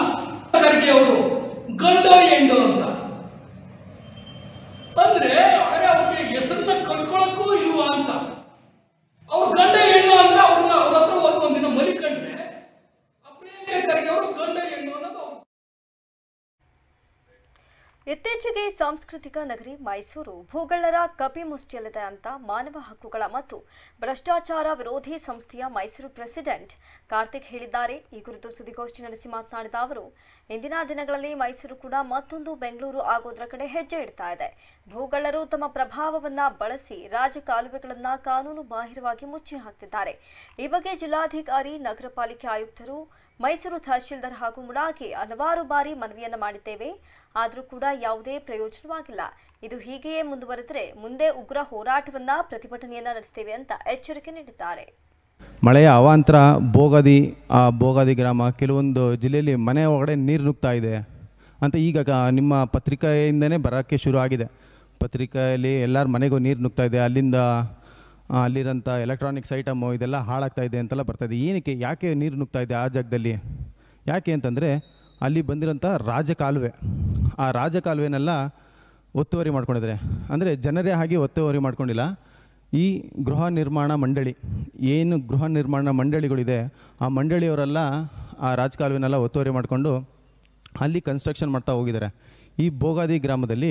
ಇತ್ತೀಚೆಗೆ ಸಾಂಸ್ಕೃತಿಕ ನಗರಿ ಮೈಸೂರು ಭೂಗಳ್ಳರ ಕಪಿಮುಷ್ಟಿಯಲ್ಲಿದೆ ಅಂತ ಮಾನವ ಹಕ್ಕುಗಳ ಮತ್ತು ಭ್ರಷ್ಟಾಚಾರ ವಿರೋಧಿ ಸಂಸ್ಥೆಯ ಮೈಸೂರು ಪ್ರೆಸಿಡೆಂಟ್ ಕಾರ್ತಿಕ್ ಹೇಳಿದ್ದಾರೆ ಈ ಕುರಿತು ಸುದ್ದಿಗೋಷ್ಠಿ ನಡೆಸಿ ಮಾತನಾಡಿದ ಅವರು ಇಂದಿನ ದಿನಗಳಲ್ಲಿ ಮೈಸೂರು ಕೂಡ ಮತ್ತೊಂದು ಬೆಂಗಳೂರು ಆಗೋದ್ರ ಕಡೆ ಹೆಜ್ಜೆ ಇಡ್ತಾ ಇದೆ ಭೂಗಳ್ಳರು ತಮ್ಮ ಪ್ರಭಾವವನ್ನ ಬಳಸಿ ರಾಜಕಾಲುವೆಗಳನ್ನ ಕಾನೂನು ಬಾಹಿರವಾಗಿ ಮುಚ್ಚಿ ಹಾಕ್ತಿದ್ದಾರೆ ಈ ಬಗ್ಗೆ ಜಿಲ್ಲಾಧಿಕಾರಿ ನಗರ ಪಾಲಿಕೆ ಆಯುಕ್ತರು ಮೈಸೂರು ತಹಶೀಲ್ದಾರ್ ಹಾಗೂ ಮುಡಾಗೆ ಹಲವಾರು ಬಾರಿ ಮನವಿಯನ್ನ ಮಾಡಿದ್ದೇವೆ ಆದರೂ ಕೂಡ ಯಾವುದೇ ಪ್ರಯೋಜನವಾಗಿಲ್ಲ ಇದು ಹೀಗೆಯೇ ಮುಂದುವರೆದರೆ ಮುಂದೆ ಉಗ್ರ ಹೋರಾಟವನ್ನ ಪ್ರತಿಭಟನೆಯನ್ನ ನಡೆಸ್ತೇವೆ ಅಂತ ಎಚ್ಚರಿಕೆ ನೀಡಿದ್ದಾರೆ ಮಳೆಯ ಅವಾಂತರ ಬೋಗದಿ ಆ ಬೋಗದಿ ಗ್ರಾಮ ಕೆಲವೊಂದು ಜಿಲ್ಲೆಯಲ್ಲಿ ಮನೆ ಒಳಗಡೆ ನೀರು ನುಗ್ತಾ ಇದೆ ಅಂತ ಈಗ ಗ- ನಿಮ್ಮ ಪತ್ರಿಕೆಯಿಂದನೇ ಬರೋಕ್ಕೆ ಶುರು ಆಗಿದೆ ಪತ್ರಿಕೆಯಲ್ಲಿ ಎಲ್ಲರ ಮನೆಗೂ ನೀರು ನುಗ್ತಾ ಇದೆ ಅಲ್ಲಿಂದ ಆ, ಅಲ್ಲಿರೋಂಥ ಎಲೆಕ್ಟ್ರಾನಿಕ್ಸ್ ಐಟಮು ಇದೆಲ್ಲ ಹಾಳಾಗ್ತಾ ಇದೆ ಅಂತೆಲ್ಲ ಬರ್ತಾ ಇದೆ ಏನಕ್ಕೆ ಯಾಕೆ ನೀರು ನುಗ್ತಾ ಇದೆ ಆ ಜಾಗದಲ್ಲಿ ಯಾಕೆ ಅಂತಂದರೆ ಅಲ್ಲಿ ಬಂದಿರೋಂಥ ರಾಜಕಾಲುವೆ ಆ ರಾಜಕಾಲುವೆನೆಲ್ಲ ಒತ್ತುವರಿ ಮಾಡ್ಕೊಂಡಿದ್ದಾರೆ ಅಂದರೆ ಜನರೇ ಹಾಗೆ ಒತ್ತುವರಿ ಮಾಡ್ಕೊಂಡಿಲ್ಲ ಈ ಗೃಹ ನಿರ್ಮಾಣ ಮಂಡಳಿ ಏನು ಗೃಹ ನಿರ್ಮಾಣ ಮಂಡಳಿಗಳಿದೆ ಆ ಮಂಡಳಿಯವರೆಲ್ಲ ಆ ರಾಜಕಾಲುವೆನೆಲ್ಲ ಒತ್ತುವರಿ ಮಾಡಿಕೊಂಡು ಅಲ್ಲಿ ಕನ್ಸ್ಟ್ರಕ್ಷನ್ ಮಾಡ್ತಾ ಹೋಗಿದ್ದಾರೆ ಈ ಬೋಗಾದಿ ಗ್ರಾಮದಲ್ಲಿ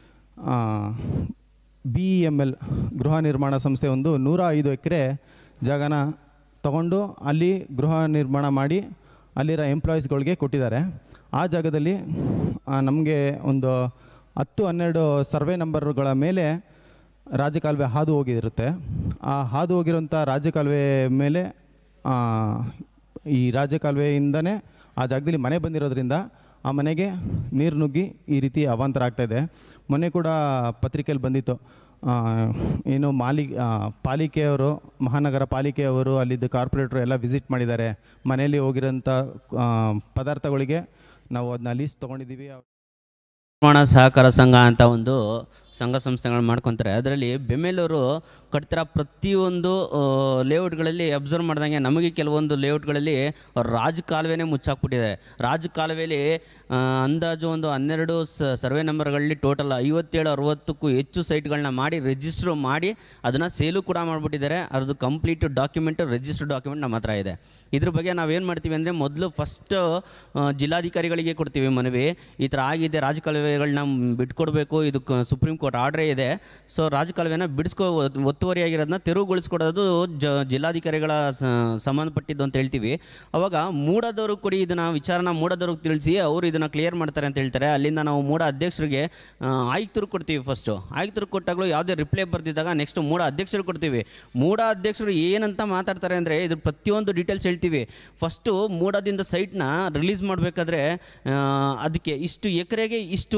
ಬಿ ಇ ಎಮ್ ಎಲ್ ಗೃಹ ನಿರ್ಮಾಣ ಸಂಸ್ಥೆ ಒಂದು ನೂರ ಐದು ಎಕರೆ ಜಾಗನ ತಗೊಂಡು ಅಲ್ಲಿ ಗೃಹ ನಿರ್ಮಾಣ ಮಾಡಿ ಅಲ್ಲಿರೋ ಎಂಪ್ಲಾಯೀಸ್ಗಳಿಗೆ ಕೊಟ್ಟಿದ್ದಾರೆ ಆ ಜಾಗದಲ್ಲಿ ನಮಗೆ ಒಂದು ಹತ್ತು ಹನ್ನೆರಡು ಸರ್ವೆ ನಂಬರ್ಗಳ ಮೇಲೆ ರಾಜಕಾಲುವೆ ಹಾದು ಹೋಗಿರುತ್ತೆ ಆ ಹಾದು ಹೋಗಿರೋಂಥ ರಾಜಕಾಲುವೆ ಮೇಲೆ ಆ, ಈ ರಾಜಕಾಲುವೆಯಿಂದನೇ ಆ ಜಾಗದಲ್ಲಿ ಮನೆ ಬಂದಿರೋದ್ರಿಂದ ಆ ಮನೆಗೆ ನೀರು ನುಗ್ಗಿ ಈ ರೀತಿ ಅವಾಂತರ ಆಗ್ತಾಯಿದೆ ಮೊನ್ನೆ ಕೂಡ ಪತ್ರಿಕೆಯಲ್ಲಿ ಬಂದಿತ್ತು ಆ, ಏನು ಮಾಲಿ ಆ, ಪಾಲಿಕೆಯವರು ಮಹಾನಗರ ಪಾಲಿಕೆಯವರು ಅಲ್ಲಿದ್ದ ಕಾರ್ಪೊರೇಟ್ರು ಎಲ್ಲ ವಿಸಿಟ್ ಮಾಡಿದ್ದಾರೆ ಮನೆಯಲ್ಲಿ ಹೋಗಿರೋಂಥ ಆ, ಪದಾರ್ಥಗಳಿಗೆ ನಾವು ಅದನ್ನ ಲೀಸ್ಟ್ ತೊಗೊಂಡಿದ್ದೀವಿ ನಿರ್ಮಾಣ ಸಹಕಾರ ಸಂಘ ಅಂತ ಒಂದು ಸಂಘ ಸಂಸ್ಥೆಗಳನ್ನ ಮಾಡ್ಕೊತಾರೆ ಅದರಲ್ಲಿ ಬೆಮ್ಮೆಲೂರು ಕಟ್ತಿರೋ ಪ್ರತಿಯೊಂದು ಲೇಔಟ್ಗಳಲ್ಲಿ ಅಬ್ಸರ್ವ್ ಮಾಡ್ದಂಗೆ ನಮಗೆ ಕೆಲವೊಂದು ಲೇಔಟ್ಗಳಲ್ಲಿ ರಾಜ ಕಾಲುವೆನೇ ಮುಚ್ಚಾಕ್ಬಿಟ್ಟಿದೆ ರಾಜ ಕಾಲುವೆಯಲ್ಲಿ ಆ, ಅಂದಾಜು ಒಂದು ಹನ್ನೆರಡು ಸ ಸರ್ವೆ ನಂಬರ್ಗಳಲ್ಲಿ ಟೋಟಲ್ ಐವತ್ತೇಳು ಅರವತ್ತಕ್ಕೂ ಹೆಚ್ಚು ಸೈಟ್ಗಳನ್ನ ಮಾಡಿ ರಿಜಿಸ್ಟ್ರ್ ಮಾಡಿ ಅದನ್ನು ಸೇಲು ಕೂಡ ಮಾಡಿಬಿಟ್ಟಿದ್ದಾರೆ ಅದ್ರದ್ದು ಕಂಪ್ಲೀಟ್ ಡಾಕ್ಯುಮೆಂಟ್ ರಿಜಿಸ್ಟರ್ ಡಾಕ್ಯುಮೆಂಟ್ ನಮ್ಮ ಹತ್ರ ಇದೆ ಇದ್ರ ಬಗ್ಗೆ ನಾವೇನು ಮಾಡ್ತೀವಿ ಅಂದರೆ ಮೊದಲು ಫಸ್ಟ್ ಜಿಲ್ಲಾಧಿಕಾರಿಗಳಿಗೆ ಕೊಡ್ತೀವಿ ಮನವಿ ಈ ಥರ ಆಗಿದೆ ರಾಜಕಾಲುವೆಗಳನ್ನ ಬಿಟ್ಕೊಡ್ಬೇಕು ಇದು ಕ- ಸುಪ್ರೀಂ ಕೋರ್ಟ್ ಆರ್ಡ್ರೇ ಇದೆ ಸೊ ರಾಜಕಾಲುವೆನ ಬಿಡಿಸ್ಕೋ ಒತ್ತುವರಿಯಾಗಿರೋದನ್ನ ತೆರವುಗೊಳಿಸ್ಕೊಡೋದು ಜ ಜಿಲ್ಲಾಧಿಕಾರಿಗಳ ಸ- ಸಂಬಂಧಪಟ್ಟಿದ್ದು ಅಂತ ಹೇಳ್ತೀವಿ ಅವಾಗ ಮೂಡದವರು ಕೊಡಿ ಇದನ್ನು ವಿಚಾರನ ಮೂಡದವ್ರಿಗೆ ತಿಳಿಸಿ ಅವರು ಇದನ್ನು ಕ್ಲಿಯರ್ ಮಾಡ್ತಾರೆ ಅಂತ ಹೇಳ್ತಾರೆ ಅಲ್ಲಿಂದ ನಾವು ಮೂಡ ಅಧ್ಯಕ್ಷರಿಗೆ ಆ, ಆಯುಕ್ತರು ಕೊಡ್ತೀವಿ ಫಸ್ಟು ಆಯುಕ್ತರು ಕೊಟ್ಟಾಗಲೂ ಯಾವುದೇ ರಿಪ್ಲೈ ಬರ್ದಿದ್ದಾಗ ನೆಕ್ಸ್ಟ್ ಮೂಡ ಅಧ್ಯಕ್ಷರು ಕೊಡ್ತೀವಿ ಮೂಡ ಅಧ್ಯಕ್ಷರು ಏನಂತ ಮಾತಾಡ್ತಾರೆ ಅಂದರೆ ಇದ್ರ ಪ್ರತಿಯೊಂದು ಡೀಟೇಲ್ಸ್ ಹೇಳ್ತೀವಿ ಫಸ್ಟು ಮೂಡದಿಂದ ಸೈಟ್ನ ರಿಲೀಸ್ ಮಾಡಬೇಕಾದ್ರೆ ಅದಕ್ಕೆ ಇಷ್ಟು ಎಕರೆಗೆ ಇಷ್ಟು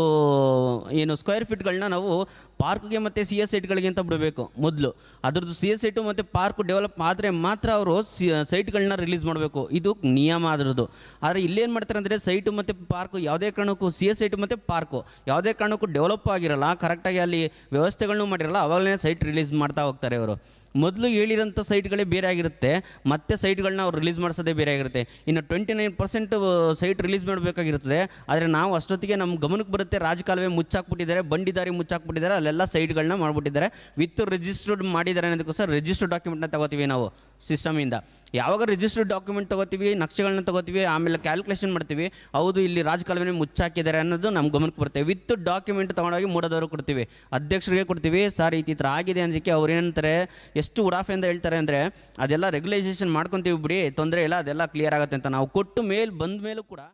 ಏನು ಸ್ಕ್ವೇರ್ ಫೀಟ್ಗಳನ್ನ ನಾವು ಪಾರ್ಕ್ಗೆ ಮತ್ತು ಸಿ ಎಸ್ ಸೈಟ್ಗಳಿಗೆ ಅಂತ ಬಿಡಬೇಕು ಮೊದಲು ಅದ್ರದ್ದು ಸಿ ಎಸ್ ಸೈಟು ಮತ್ತು ಪಾರ್ಕ್ ಡೆವಲಪ್ ಆದರೆ ಮಾತ್ರ ಅವರು ಸಿ ಸೈಟ್ಗಳನ್ನ ರಿಲೀಸ್ ಮಾಡಬೇಕು ಇದು ನಿಯಮ ಅದರದ್ದು ಆದರೆ ಇಲ್ಲೇನು ಮಾಡ್ತಾರೆ ಅಂದರೆ ಸೈಟು ಮತ್ತು ಪಾರ್ಕು ಯಾವುದೇ ಕಾರಣಕ್ಕೂ ಸಿ ಎಸ್ ಸೈಟು ಮತ್ತು ಪಾರ್ಕು ಯಾವುದೇ ಕಾರಣಕ್ಕೂ ಡೆವಲಪ್ ಆಗಿರಲ್ಲ ಕರೆಕ್ಟಾಗಿ ಅಲ್ಲಿ ವ್ಯವಸ್ಥೆಗಳನ್ನೂ ಮಾಡಿರಲ್ಲ ಅವಾಗಲೇ ಸೈಟ್ ರಿಲೀಸ್ ಮಾಡ್ತಾ ಹೋಗ್ತಾರೆ ಅವರು ಮೊದಲು ಹೇಳಿರೋಂಥ ಸೈಟ್ಗಳೇ ಬೇರೆ ಆಗಿರುತ್ತೆ ಮತ್ತೆ ಸೈಟ್ಗಳನ್ನ ಅವ್ರು ರಿಲೀಸ್ ಮಾಡಿಸೋದೇ ಬೇರೆ ಆಗಿರುತ್ತೆ ಇನ್ನು twenty nine percent site release ಮಾಡಬೇಕಾಗಿರ್ತದೆ ಆದರೆ ನಾವು ಅಷ್ಟೊತ್ತಿಗೆ ನಮ್ಮ ಗಮನಕ್ಕೆ ಬರುತ್ತೆ ರಾಜಕಾಲುವೆ ಮುಚ್ಚಾಕ್ಬಿಟ್ಟಿದ್ದಾರೆ ಬಂಡಿ ದಾರಿ ಮುಚ್ಚಾಕ್ಬಿಟ್ಟಿದ್ದಾರೆ ಅಲ್ಲೆಲ್ಲ ಸೈಟ್ಗಳನ್ನ ಮಾಡಿಬಿಟ್ಟಿದ್ದಾರೆ ವಿತ್ ರಿಜಿಸ್ಟರ್ಡ್ ಮಾಡಿದ್ದಾರೆ ಅನ್ನೋದಕ್ಕೋಸ್ಕರ ರಿಜಿಸ್ಟರ್ಡ್ ಡಾಕ್ಯುಮೆಂಟ್ನ ತಗೋತೀವಿ ನಾವು ಸಿಸ್ಟಮಿಂದ ಯಾವಾಗ ರಿಜಿಸ್ಟರ್ಡ್ ಡಾಕ್ಯುಮೆಂಟ್ ತಗೋತೀವಿ ನಕ್ಷೆಗಳನ್ನ ತಗೋತೀವಿ ಆಮೇಲೆ ಕ್ಯಾಲ್ಕುಲೇಷನ್ ಮಾಡ್ತೀವಿ ಹೌದು ಇಲ್ಲಿ ರಾಜಕಾಲುವೆ ಮುಚ್ಚಾಕಿದ್ದಾರೆ ಅನ್ನೋದು ನಮ್ಮ ಗಮನಕ್ಕೆ ಬರುತ್ತೆ ವಿತ್ ಡಾಕ್ಯುಮೆಂಟ್ ತೊಗೊಂಡೋಗಿ ಮೂಡೋದವರು ಕೊಡ್ತೀವಿ ಅಧ್ಯಕ್ಷರಿಗೆ ಕೊಡ್ತೀವಿ ಸರ್ ಈ ಥರ ಆಗಿದೆ ಅನ್ನೋದಕ್ಕೆ ಅವ್ರು ಏನಂತಾರೆ ಎಷ್ಟು ಉಡಾಫೆಯಿಂದ ಹೇಳ್ತಾರೆ ಅಂದರೆ ಅದೆಲ್ಲ ರೆಗ್ಯುಲೈಸೇಷನ್ ಮಾಡ್ಕೊತೀವಿ ಬಿಡಿ ತೊಂದರೆ ಇಲ್ಲ ಅದೆಲ್ಲ ಕ್ಲಿಯರ್ ಆಗುತ್ತೆ ಅಂತ ನಾವು ಕೊಟ್ಟು ಮೇಲ್ ಬಂದ ಮೇಲೂ ಕೂಡ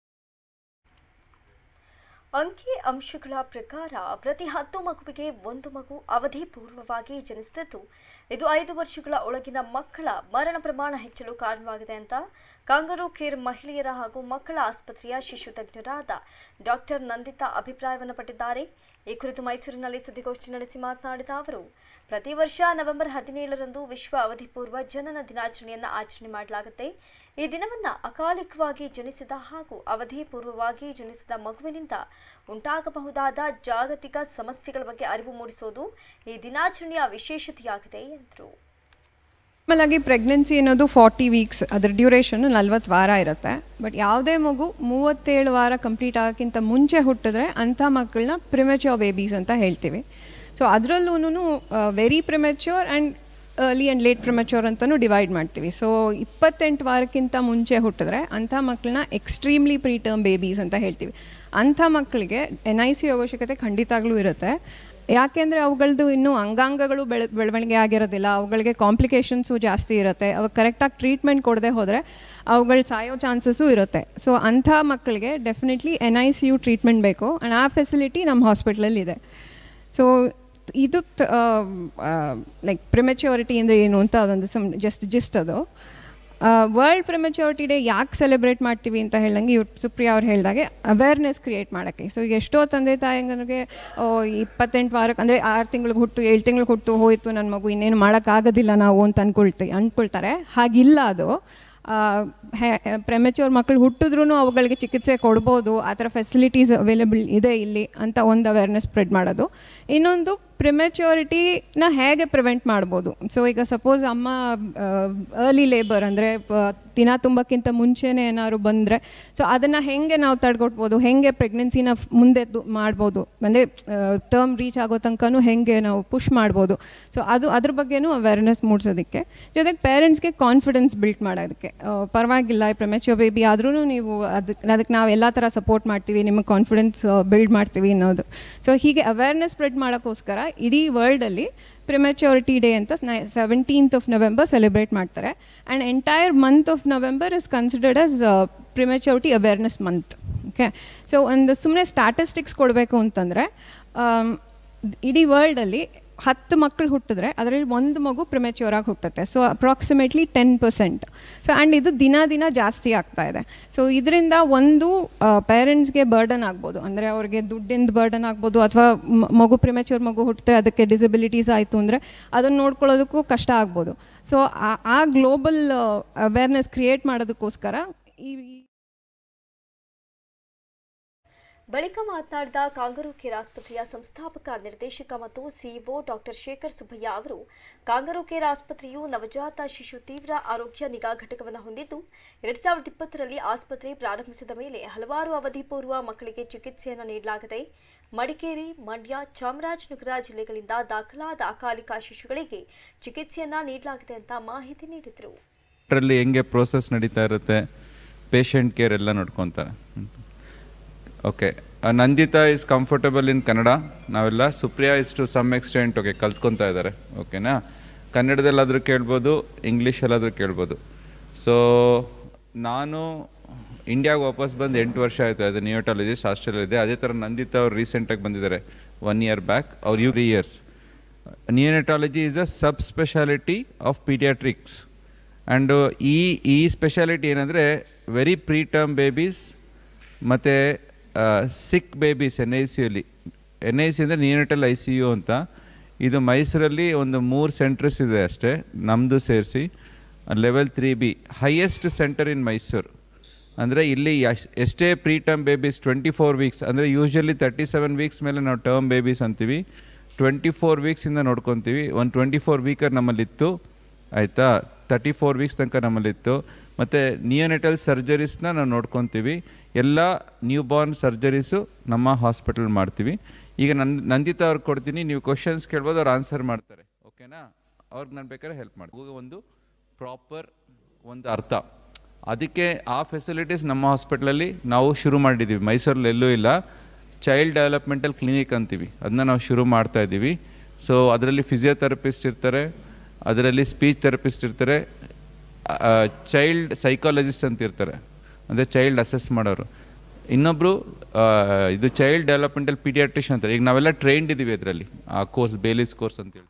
ಅಂಕಿ ಅಂಶಗಳ ಪ್ರಕಾರ ಪ್ರತಿ ಹತ್ತು ಮಗುವಿಗೆ ಒಂದು ಮಗು ಅವಧಿ ಪೂರ್ವವಾಗಿ ಜನಿಸಿದ್ದು ಇದು ಐದು ವರ್ಷಗಳ ಒಳಗಿನ ಮಕ್ಕಳ ಮರಣ ಪ್ರಮಾಣ ಹೆಚ್ಚಲು ಕಾರಣವಾಗಿದೆ ಅಂತ ಕಾಂಗರು ಕೇರ್ ಮಹಿಳೆಯರ ಹಾಗೂ ಮಕ್ಕಳ ಆಸ್ಪತ್ರೆಯ ಶಿಶು ತಜ್ಞರಾದ ಡಾಕ್ಟರ್ ನಂದಿತಾ ಅಭಿಪ್ರಾಯವನ್ನು ಪಟ್ಟಿದ್ದಾರೆ ಈ ಕುರಿತು ಮೈಸೂರಿನಲ್ಲಿ ಸುದ್ದಿಗೋಷ್ಠಿ ನಡೆಸಿ ಮಾತನಾಡಿದ ಅವರು ಪ್ರತಿ ವರ್ಷ ನವೆಂಬರ್ ಹದಿನೇಳರಂದು ವಿಶ್ವ ಅವಧಿ ಪೂರ್ವ ಜನನ ದಿನಾಚರಣೆಯನ್ನು ಆಚರಣೆ ಮಾಡಲಾಗುತ್ತೆ ಈ ದಿನವನ್ನ ಅಕಾಲಿಕವಾಗಿ ಜನಿಸಿದ ಹಾಗೂ ಅವಧಿ ಪೂರ್ವವಾಗಿ ಜನಿಸಿದ ಮಗುವಿನಿಂದ ಉಂಟಾಗಬಹುದಾದ ಜಾಗತಿಕ ಸಮಸ್ಯೆಗಳ ಬಗ್ಗೆ ಅರಿವು ಮೂಡಿಸೋದು ಈ ದಿನಾಚರಣೆಯ ವಿಶೇಷತೆಯಾಗಿದೆ ಎಂದರು ನಾರ್ಮಲ್ ಆಗಿ ಪ್ರೆಗ್ನೆನ್ಸಿ ಅನ್ನೋದು ಫಾರ್ಟಿ ವೀಕ್ಸ್ ಅದ್ರ ಡ್ಯೂರೇಷನ್ ನಲ್ವತ್ತು ವಾರ ಇರುತ್ತೆ ಬಟ್ ಯಾವುದೇ ಮಗು ಮೂವತ್ತೇಳು ವಾರ ಕಂಪ್ಲೀಟ್ ಆಗೋಕ್ಕಿಂತ ಮುಂಚೆ ಹುಟ್ಟಿದ್ರೆ ಅಂಥ ಮಕ್ಕಳನ್ನ ಪ್ರಿಮೆಚ್ಯೂರ್ ಬೇಬೀಸ್ ಅಂತ ಹೇಳ್ತೀವಿ ಸೊ ಅದರಲ್ಲೂ very premature and early and late premature ಅಂತಲೂ ಡಿವೈಡ್ ಮಾಡ್ತೀವಿ ಸೊ ಇಪ್ಪತ್ತೆಂಟು ವಾರಕ್ಕಿಂತ ಮುಂಚೆ ಹುಟ್ಟಿದ್ರೆ ಅಂಥ ಮಕ್ಕಳನ್ನ ಎಕ್ಸ್ಟ್ರೀಮ್ಲಿ ಪ್ರೀ ಟರ್ಮ್ ಬೇಬೀಸ್ ಅಂತ ಹೇಳ್ತೀವಿ ಅಂಥ ಮಕ್ಕಳಿಗೆ ಎನ್ ಐ ಸಿ ಅವಶ್ಯಕತೆ ಖಂಡಿತಾಗ್ಲೂ ಇರುತ್ತೆ ಯಾಕೆಂದರೆ ಅವುಗಳದ್ದು ಇನ್ನೂ ಅಂಗಾಂಗಗಳು ಬೆಳೆ ಬೆಳವಣಿಗೆ ಆಗಿರೋದಿಲ್ಲ ಅವುಗಳಿಗೆ ಕಾಂಪ್ಲಿಕೇಶನ್ಸು ಜಾಸ್ತಿ ಇರುತ್ತೆ ಅವಾಗ ಕರೆಕ್ಟಾಗಿ ಟ್ರೀಟ್ಮೆಂಟ್ ಕೊಡದೆ ಹೋದರೆ ಅವುಗಳು ಸಾಯೋ ಚಾನ್ಸಸ್ಸು ಇರುತ್ತೆ ಸೊ ಅಂಥ ಮಕ್ಕಳಿಗೆ definitely N I C U treatment ಬೇಕು ಆ್ಯಂಡ್ ಆ ಫೆಸಿಲಿಟಿ ನಮ್ಮ ಹಾಸ್ಪಿಟ್ಲಲ್ಲಿ ಇದೆ ಸೊ ಇದು ಲೈಕ್ ಪ್ರಿಮೆಚ್ಯೂರಿಟಿ ಅಂದರೆ ಏನು ಅಂತ ಅದೊಂದು ಸಮ್ ಜಸ್ಟ್ ಜಿಸ್ಟ್ ಅದು ವರ್ಲ್ಡ್ ಪ್ರಿಮೆಚ್ಯೂರಿಟಿ ಡೇ ಯಾಕೆ ಸೆಲೆಬ್ರೇಟ್ ಮಾಡ್ತೀವಿ ಅಂತ ಹೇಳ್ದಂಗೆ ಇವ್ರು ಸುಪ್ರಿಯಾ ಅವ್ರು ಹೇಳ್ದಾಗೆ ಅವೇರ್ನೆಸ್ ಕ್ರಿಯೇಟ್ ಮಾಡೋಕ್ಕೆ ಸೊ ಈಗ ಎಷ್ಟೋ ತಂದೆ ತಾಯಿಗಳಿಗೆ ಇಪ್ಪತ್ತೆಂಟು ವಾರಕ್ಕೆ ಅಂದರೆ ಆರು ತಿಂಗಳಿಗೆ ಹುಟ್ಟು ಏಳು ತಿಂಗಳಿಗೆ ಹುಟ್ಟು ಹೋಯಿತು ನನ್ನ ಮಗು ಇನ್ನೇನು ಮಾಡೋಕ್ಕಾಗೋದಿಲ್ಲ ನಾವು ಅಂತ ಅನ್ಕೊಳ್ತೀವಿ ಅಂದ್ಕೊಳ್ತಾರೆ ಹಾಗಿಲ್ಲ ಅದು ಪ್ರೆಮೆಚ್ಯೂರ್ ಮಕ್ಕಳು ಹುಟ್ಟಿದ್ರೂ ಅವುಗಳಿಗೆ ಚಿಕಿತ್ಸೆ ಕೊಡ್ಬೋದು ಆ ಥರ ಫೆಸಿಲಿಟೀಸ್ ಅವೈಲೇಬಲ್ ಇದೆ ಇಲ್ಲಿ ಅಂತ ಒಂದು ಅವೇರ್ನೆಸ್ ಸ್ಪ್ರೆಡ್ ಮಾಡೋದು ಇನ್ನೊಂದು ಪ್ರಿಮೆಚ್ಯೂರಿಟಿನ ಹೇಗೆ ಪ್ರಿವೆಂಟ್ ಮಾಡ್ಬೋದು ಸೊ ಈಗ ಸಪೋಸ್ ಅಮ್ಮ ಅರ್ಲಿ ಲೇಬರ್ ಅಂದರೆ ದಿನ ತುಂಬಕ್ಕಿಂತ ಮುಂಚೆನೇ ಏನಾದ್ರು ಬಂದರೆ ಸೊ ಅದನ್ನು ಹೇಗೆ ನಾವು ತಡೆಗಟ್ಬೋದು ಹೇಗೆ ಪ್ರೆಗ್ನೆನ್ಸಿನ ಮುಂದೆ ಮಾಡ್ಬೋದು ಅಂದರೆ ಟರ್ಮ್ ರೀಚ್ ಆಗೋ ತನಕನೂ ಹೇಗೆ ನಾವು ಪುಷ್ ಮಾಡ್ಬೋದು ಸೊ ಅದು ಅದ್ರ ಬಗ್ಗೆನೂ ಅವೇರ್ನೆಸ್ ಮೂಡಿಸೋದಕ್ಕೆ ಜೊತೆಗೆ ಪೇರೆಂಟ್ಸ್ಗೆ ಕಾನ್ಫಿಡೆನ್ಸ್ ಬಿಲ್ಟ್ ಮಾಡೋದಕ್ಕೆ ಪರವಾಗಿಲ್ಲ ಪ್ರೆಮೆಚ್ಯೂರ್ ಬೇಬಿ ಆದ್ರೂ ನೀವು ಅದಕ್ಕೆ ಅದಕ್ಕೆ ನಾವು ಎಲ್ಲ ಥರ ಸಪೋರ್ಟ್ ಮಾಡ್ತೀವಿ ನಿಮಗೆ ಕಾನ್ಫಿಡೆನ್ಸ್ ಬಿಲ್ಡ್ ಮಾಡ್ತೀವಿ ಅನ್ನೋದು ಸೊ ಹೀಗೆ ಅವೇರ್ನೆಸ್ ಸ್ಪ್ರೆಡ್ ಮಾಡೋಕ್ಕೋಸ್ಕರ ಇಡೀ ವರ್ಲ್ಡಲ್ಲಿ ಪ್ರಿಮೆಚ್ಯೂರಿಟಿ ಡೇ ಅಂತ ಸೆವೆಂಟೀನ್ತ್ ಆಫ್ ನವೆಂಬರ್ ಸೆಲೆಬ್ರೇಟ್ ಮಾಡ್ತಾರೆ and entire month of November is considered as prematurity awareness month okay so ಒಂದು ಸುಮ್ಮನೆ ಸ್ಟ್ಯಾಟಿಸ್ಟಿಕ್ಸ್ ಕೊಡಬೇಕು ಅಂತಂದರೆ ಇಡೀ ವರ್ಲ್ಡಲ್ಲಿ ಹತ್ತು ಮಕ್ಕಳು ಹುಟ್ಟಿದ್ರೆ ಅದರಲ್ಲಿ ಒಂದು ಮಗು ಪ್ರಿಮೆಚ್ಯೂರಾಗಿ ಹುಟ್ಟುತ್ತೆ so approximately ten percent so and ಇದು ದಿನ ದಿನ ಜಾಸ್ತಿ ಆಗ್ತಾ ಇದೆ ಸೊ ಇದರಿಂದ ಒಂದು ಪೇರೆಂಟ್ಸ್ಗೆ ಬರ್ಡನ್ ಆಗ್ಬೋದು ಅಂದರೆ ಅವ್ರಿಗೆ ದುಡ್ಡಿಂದ ಬರ್ಡನ್ ಆಗ್ಬೋದು ಅಥವಾ ಮಗು ಪ್ರಿಮೆಚ್ಯೂರ್ ಮಗು ಹುಟ್ಟಿದ್ರೆ ಅದಕ್ಕೆ ಡಿಸಬಿಲಿಟೀಸ್ ಆಯಿತು ಅಂದರೆ ಅದನ್ನು ನೋಡ್ಕೊಳ್ಳೋದಕ್ಕೂ ಕಷ್ಟ ಆಗ್ಬೋದು ಸೊ ಆ ಗ್ಲೋಬಲ್ ಅವೇರ್ನೆಸ್ ಕ್ರಿಯೇಟ್ ಮಾಡೋದಕ್ಕೋಸ್ಕರ ಈ ಬಳಿಕ ಮಾತನಾಡಿದ ಕಾಂಗರೂ ಕೇರ್ ಆಸ್ಪತ್ರೆಯ ಸಂಸ್ಥಾಪಕ ನಿರ್ದೇಶಕ ಮತ್ತು ಸಿಇಒ ಡಾಕ್ಟರ್ ಶೇಖರ್ ಸುಬ್ಬಯ್ಯ ಅವರು ಕಾಂಗರೂ ಕೇರ್ ಆಸ್ಪತ್ರೆಯು ನವಜಾತ ಶಿಶು ತೀವ್ರ ಆರೋಗ್ಯ ನಿಗಾ ಘಟಕವನ್ನು ಹೊಂದಿದ್ದು ಎರಡ್ ಸಾವಿರದ ಇಪ್ಪತ್ತರಲ್ಲಿ ಆಸ್ಪತ್ರೆ ಪ್ರಾರಂಭಿಸಿದ ಮೇಲೆ ಹಲವಾರು ಅವಧಿ ಪೂರ್ವ ಮಕ್ಕಳಿಗೆ ಚಿಕಿತ್ಸೆಯನ್ನು ನೀಡಲಾಗಿದೆ ಮಡಿಕೇರಿ ಮಂಡ್ಯ ಚಾಮರಾಜನಗರ ಜಿಲ್ಲೆಗಳಿಂದ ದಾಖಲಾದ ಅಕಾಲಿಕ ಶಿಶುಗಳಿಗೆ ಚಿಕಿತ್ಸೆಯನ್ನ ನೀಡಲಾಗಿದೆ ಅಂತ ಮಾಹಿತಿ ನೀಡಿದರು ಅದರಲ್ಲಿ ಹೆಂಗೆ ಪ್ರೋಸೆಸ್ ನಡೀತಾ ಇರುತ್ತೆ ಪೇಷಂಟ್ ಕೇರ್ ಎಲ್ಲ ನೋಡ್ಕೊತಾರೆ okay Nanditha is comfortable in Kannada ನಾವೆಲ್ಲ Supriya is to some extent okay ಕಲ್ತ್ಕೊತಾ ಇದ್ದಾರೆ ಓಕೆನಾ ಕನ್ನಡದಲ್ಲಾದರೂ ಕೇಳ್ಬೋದು ಇಂಗ್ಲೀಷಲ್ಲಾದರೂ ಕೇಳ್ಬೋದು ಸೊ ನಾನು ಇಂಡಿಯಾಗೆ ವಾಪಸ್ ಬಂದು ಎಂಟು ವರ್ಷ ಆಯಿತು ಆ್ಯಸ್ ಎ ನಿಯೋಟಾಲಜಿಸ್ಟ್ ಆಸ್ಟ್ರೇಲಿಯಾ ಅದೇ ಥರ ನಂದಿತಾ ಅವ್ರು ರೀಸೆಂಟಾಗಿ ಬಂದಿದ್ದಾರೆ ಒನ್ ಇಯರ್ ಬ್ಯಾಕ್ ಅವ್ರು ಯು three years neonatology is a subspeciality of pediatrics and ಈ ಈ ಸ್ಪೆಷಾಲಿಟಿ ಏನಂದರೆ ವೆರಿ ಪ್ರೀ ಟರ್ಮ್ ಬೇಬೀಸ್ ಮತ್ತು sick babies N I C ಯುಲಿ ಎನ್ ಐ ಸಿ ಅಂದರೆ ನಿಯೋನೆಟಲ್ ಐ ಸಿ ಯು ಅಂತ ಇದು ಮೈಸೂರಲ್ಲಿ ಒಂದು ಮೂರು ಸೆಂಟರ್ಸ್ ಇದೆ ಅಷ್ಟೇ ನಮ್ಮದು ಸೇರಿಸಿ level three B highest centre in Mysuru ಅಂದರೆ ಇಲ್ಲಿ ಎಶ್- ಎಷ್ಟೇ preterm babies twenty four weeks ಅಂದರೆ ಯೂಶ್ವಲಿ ತರ್ಟಿ ಸೆವೆನ್ ವೀಕ್ಸ್ ಮೇಲೆ ನಾವು ಟರ್ಮ್ ಬೇಬೀಸ್ ಅಂತೀವಿ ಟ್ವೆಂಟಿ ಫೋರ್ ವೀಕ್ಸಿಂದ ನೋಡ್ಕೊತೀವಿ ಒಂದು ಟ್ವೆಂಟಿ ಫೋರ್ ವೀಕರ್ ನಮ್ಮಲ್ಲಿತ್ತು ಆಯಿತಾ ತರ್ಟಿ ಫೋರ್ ವೀಕ್ಸ್ ತನಕ ನಮ್ಮಲ್ಲಿತ್ತು ಮತ್ತು ನಿಯೋನೆಟಲ್ ಸರ್ಜರೀಸ್ನ ನಾವು ನೋಡ್ಕೊತೀವಿ ಎಲ್ಲ ನ್ಯೂ ಬಾರ್ನ್ ಸರ್ಜರೀಸು ನಮ್ಮ ಹಾಸ್ಪಿಟಲ್ ಮಾಡ್ತೀವಿ ಈಗ ನನ್ನ ನಂದಿತಾ ಅವ್ರಿಗೆ ಕೊಡ್ತೀನಿ ನೀವು ಕ್ವಶನ್ಸ್ ಕೇಳ್ಬೋದು ಅವ್ರು ಆನ್ಸರ್ ಮಾಡ್ತಾರೆ ಓಕೆನಾ ಅವ್ರಿಗೆ ನಾನು ಬೇಕಾದ್ರೆ ಹೆಲ್ಪ್ ಮಾಡ್ತೀನಿ ಒಂದು ಪ್ರಾಪರ್ ಒಂದು ಅರ್ಥ ಅದಕ್ಕೆ ಆ ಫೆಸಿಲಿಟೀಸ್ ನಮ್ಮ ಹಾಸ್ಪಿಟ್ಲಲ್ಲಿ ನಾವು ಶುರು ಮಾಡಿದ್ದೀವಿ ಮೈಸೂರಲ್ಲಿ ಎಲ್ಲೂ ಇಲ್ಲ ಚೈಲ್ಡ್ ಡೆವಲಪ್ಮೆಂಟಲ್ ಕ್ಲಿನಿಕ್ ಅಂತೀವಿ ಅದನ್ನ ನಾವು ಶುರು ಮಾಡ್ತಾ ಇದ್ದೀವಿ ಸೊ ಅದರಲ್ಲಿ ಫಿಸಿಯೋಥೆರಪಿಸ್ಟ್ ಇರ್ತಾರೆ ಅದರಲ್ಲಿ ಸ್ಪೀಚ್ ಥೆರಪಿಸ್ಟ್ ಇರ್ತಾರೆ ಚೈಲ್ಡ್ ಸೈಕಾಲಜಿಸ್ಟ್ ಅಂತ ಇರ್ತಾರೆ ಅಂದರೆ ಚೈಲ್ಡ್ ಅಸೆಸ್ ಮಾಡೋರು ಇನ್ನೊಬ್ಬರು ಇದು ಚೈಲ್ಡ್ ಡೆವಲಪ್ಮೆಂಟಲ್ ಪೀಡಿಯಾಟ್ರಿಷನ್ ಅಂತಾರೆ ಈಗ ನಾವೆಲ್ಲ ಟ್ರೈನ್ಡ್ ಇದ್ದೀವಿ ಅದರಲ್ಲಿ ಆ ಕೋರ್ಸ್ ಬೇಲಿಸ್ ಕೋರ್ಸ್ ಅಂತೇಳಿ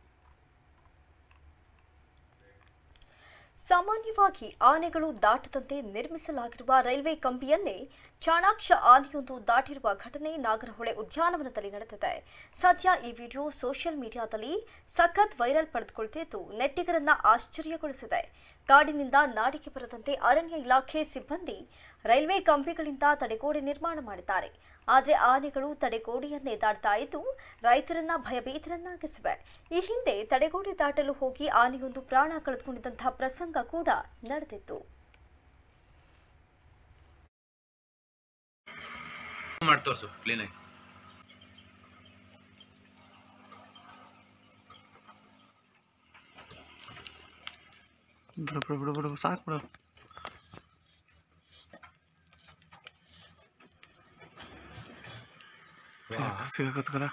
ಸಾಮಾನ್ಯವಾಗಿ ಆನೆಗಳು ದಾಟದಂತೆ ನಿರ್ಮಿಸಲಾಗಿರುವ ರೈಲ್ವೆ ಕಂಬಿಯನ್ನೇ ಚಾಣಾಕ್ಷ ಆನೆಯೊಂದು ದಾಟಿರುವ ಘಟನೆ ನಾಗರಹೊಳೆ ಉದ್ಯಾನವನದಲ್ಲಿ ನಡೆದಿದೆ ಸದ್ಯ ಈ ವಿಡಿಯೋ ಸೋಷಿಯಲ್ ಮೀಡಿಯಾದಲ್ಲಿ ಸಖತ್ ವೈರಲ್ ಪಡೆದುಕೊಳ್ತಿದ್ದು ನೆಟ್ಟಿಗರನ್ನ ಆಶ್ಚರ್ಯಗೊಳಿಸಿದೆ ಕಾಡಿನಿಂದ ನಾಡಿಗೆ ಬರದಂತೆ ಅರಣ್ಯ ಇಲಾಖೆ ಸಿಬ್ಬಂದಿ ರೈಲ್ವೆ ಕಂಬಿಗಳಿಂದ ತಡೆಗೋಡೆ ನಿರ್ಮಾಣ ಮಾಡಿದ್ದಾರೆ ಆದರೆ ಆನೆಗಳು ತಡೆಗೋಡೆಯನ್ನೇ ದಾಟ್ತಾ ಇದ್ದು ರೈತರನ್ನ ಭಯಭೀತರನ್ನಾಗಿಸಿವೆ ಈ ಹಿಂದೆ ತಡೆಗೋಡೆ ದಾಟಲು ಹೋಗಿ ಆನೆಯೊಂದು ಪ್ರಾಣ ಕಳೆದುಕೊಂಡಿದ್ದಂತಹ ಪ್ರಸಂಗ ಕೂಡ ನಡೆದಿತ್ತು ಮಾಡಿ ತೋರಿಸು ಕ್ಲೀನಾಗಿ ಬಿಡು ಬಿಡು ಬಿಡು ಬಿಡು ಸಾಕು ಬಿಡು ಸಿಗಕತ್ಕಲ್ಲ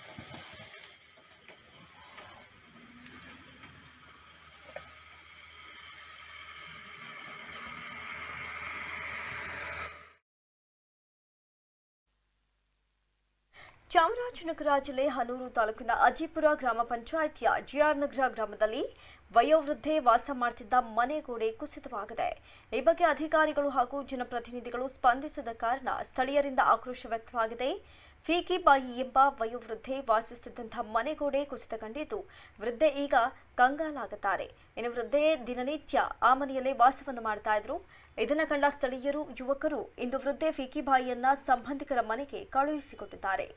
ಚಾಮರಾಜನಗರ ಜಿಲ್ಲೆ ಹನೂರು ತಾಲೂಕಿನ ಅಜಿಪುರ ಗ್ರಾಮ ಪಂಚಾಯಿತಿಯ ಜಿಆರ್ ನಗರ ಗ್ರಾಮದಲ್ಲಿ ವಯೋವೃದ್ಧೆ ವಾಸ ಮಾಡುತ್ತಿದ್ದ ಮನೆ ಗೋಡೆ ಕುಸಿತವಾಗಿದೆ ಈ ಬಗ್ಗೆ ಅಧಿಕಾರಿಗಳು ಹಾಗೂ ಜನಪ್ರತಿನಿಧಿಗಳು ಸ್ಪಂದಿಸದ ಕಾರಣ ಸ್ಥಳೀಯರಿಂದ ಆಕ್ರೋಶ ವ್ಯಕ್ತವಾಗಿದೆ ಫೀಕಿಬಾಯಿ ಎಂಬ ವಯೋವೃದ್ಧೆ ವಾಸಿಸುತ್ತಿದ್ದಂತಹ ಮನೆಗೋಡೆ ಕುಸಿತ ಕಂಡಿದ್ದು ವೃದ್ಧೆ ಈಗ ಕಂಗಾಲಾಗುತ್ತಾರೆ ಇನ್ನು ವೃದ್ಧೆ ದಿನನಿತ್ಯ ಆ ಮನೆಯಲ್ಲೇ ವಾಸವನ್ನು ಮಾಡ್ತಾ ಇದ್ರು ಇದನ್ನ ಕಂಡ ಸ್ಥಳೀಯರು ಯುವಕರು ಇಂದು ವೃದ್ಧೆ ಫೀಕಿಬಾಯಿಯನ್ನ ಸಂಬಂಧಿಕರ ಮನೆಗೆ ಕಳುಹಿಸಿಕೊಟ್ಟಿದ್ದಾರೆ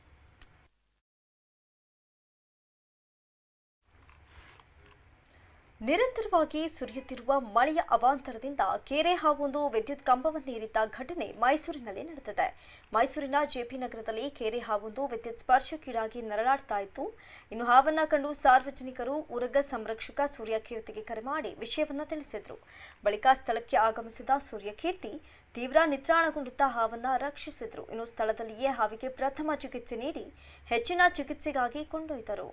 ನಿರಂತರವಾಗಿ ಸುರಿಯುತ್ತಿರುವ ಮಳೆಯ ಅವಾಂತರದಿಂದ ಕೆರೆ ಹಾವೊಂದು ವಿದ್ಯುತ್ ಕಂಬವನ್ನೇರಿದ್ದ ಘಟನೆ ಮೈಸೂರಿನಲ್ಲಿ ನಡೆದಿದೆ ಮೈಸೂರಿನ ಜೆಪಿ ನಗರದಲ್ಲಿ ಕೆರೆ ಹಾವೊಂದು ವಿದ್ಯುತ್ ಸ್ಪರ್ಶಕ್ಕೀಡಾಗಿ ನರಳಾಡ್ತಾ ಇತ್ತು ಇನ್ನು ಹಾವನ್ನ ಕಂಡು ಸಾರ್ವಜನಿಕರು ಉರಗ ಸಂರಕ್ಷಕ ಸೂರ್ಯಕೀರ್ತಿಗೆ ಕರೆ ಮಾಡಿ ವಿಷಯವನ್ನ ತಿಳಿಸಿದ್ರು ಬಳಿಕ ಸ್ಥಳಕ್ಕೆ ಆಗಮಿಸಿದ ಸೂರ್ಯಕೀರ್ತಿ ತೀವ್ರ ನಿತ್ರಾಣಗೊಂಡಿದ್ದ ಹಾವನ್ನ ರಕ್ಷಿಸಿದ್ರು ಇನ್ನು ಸ್ಥಳದಲ್ಲಿಯೇ ಹಾವಿಗೆ ಪ್ರಥಮ ಚಿಕಿತ್ಸೆ ನೀಡಿ ಹೆಚ್ಚಿನ ಚಿಕಿತ್ಸೆಗಾಗಿ ಕೊಂಡೊಯ್ದರು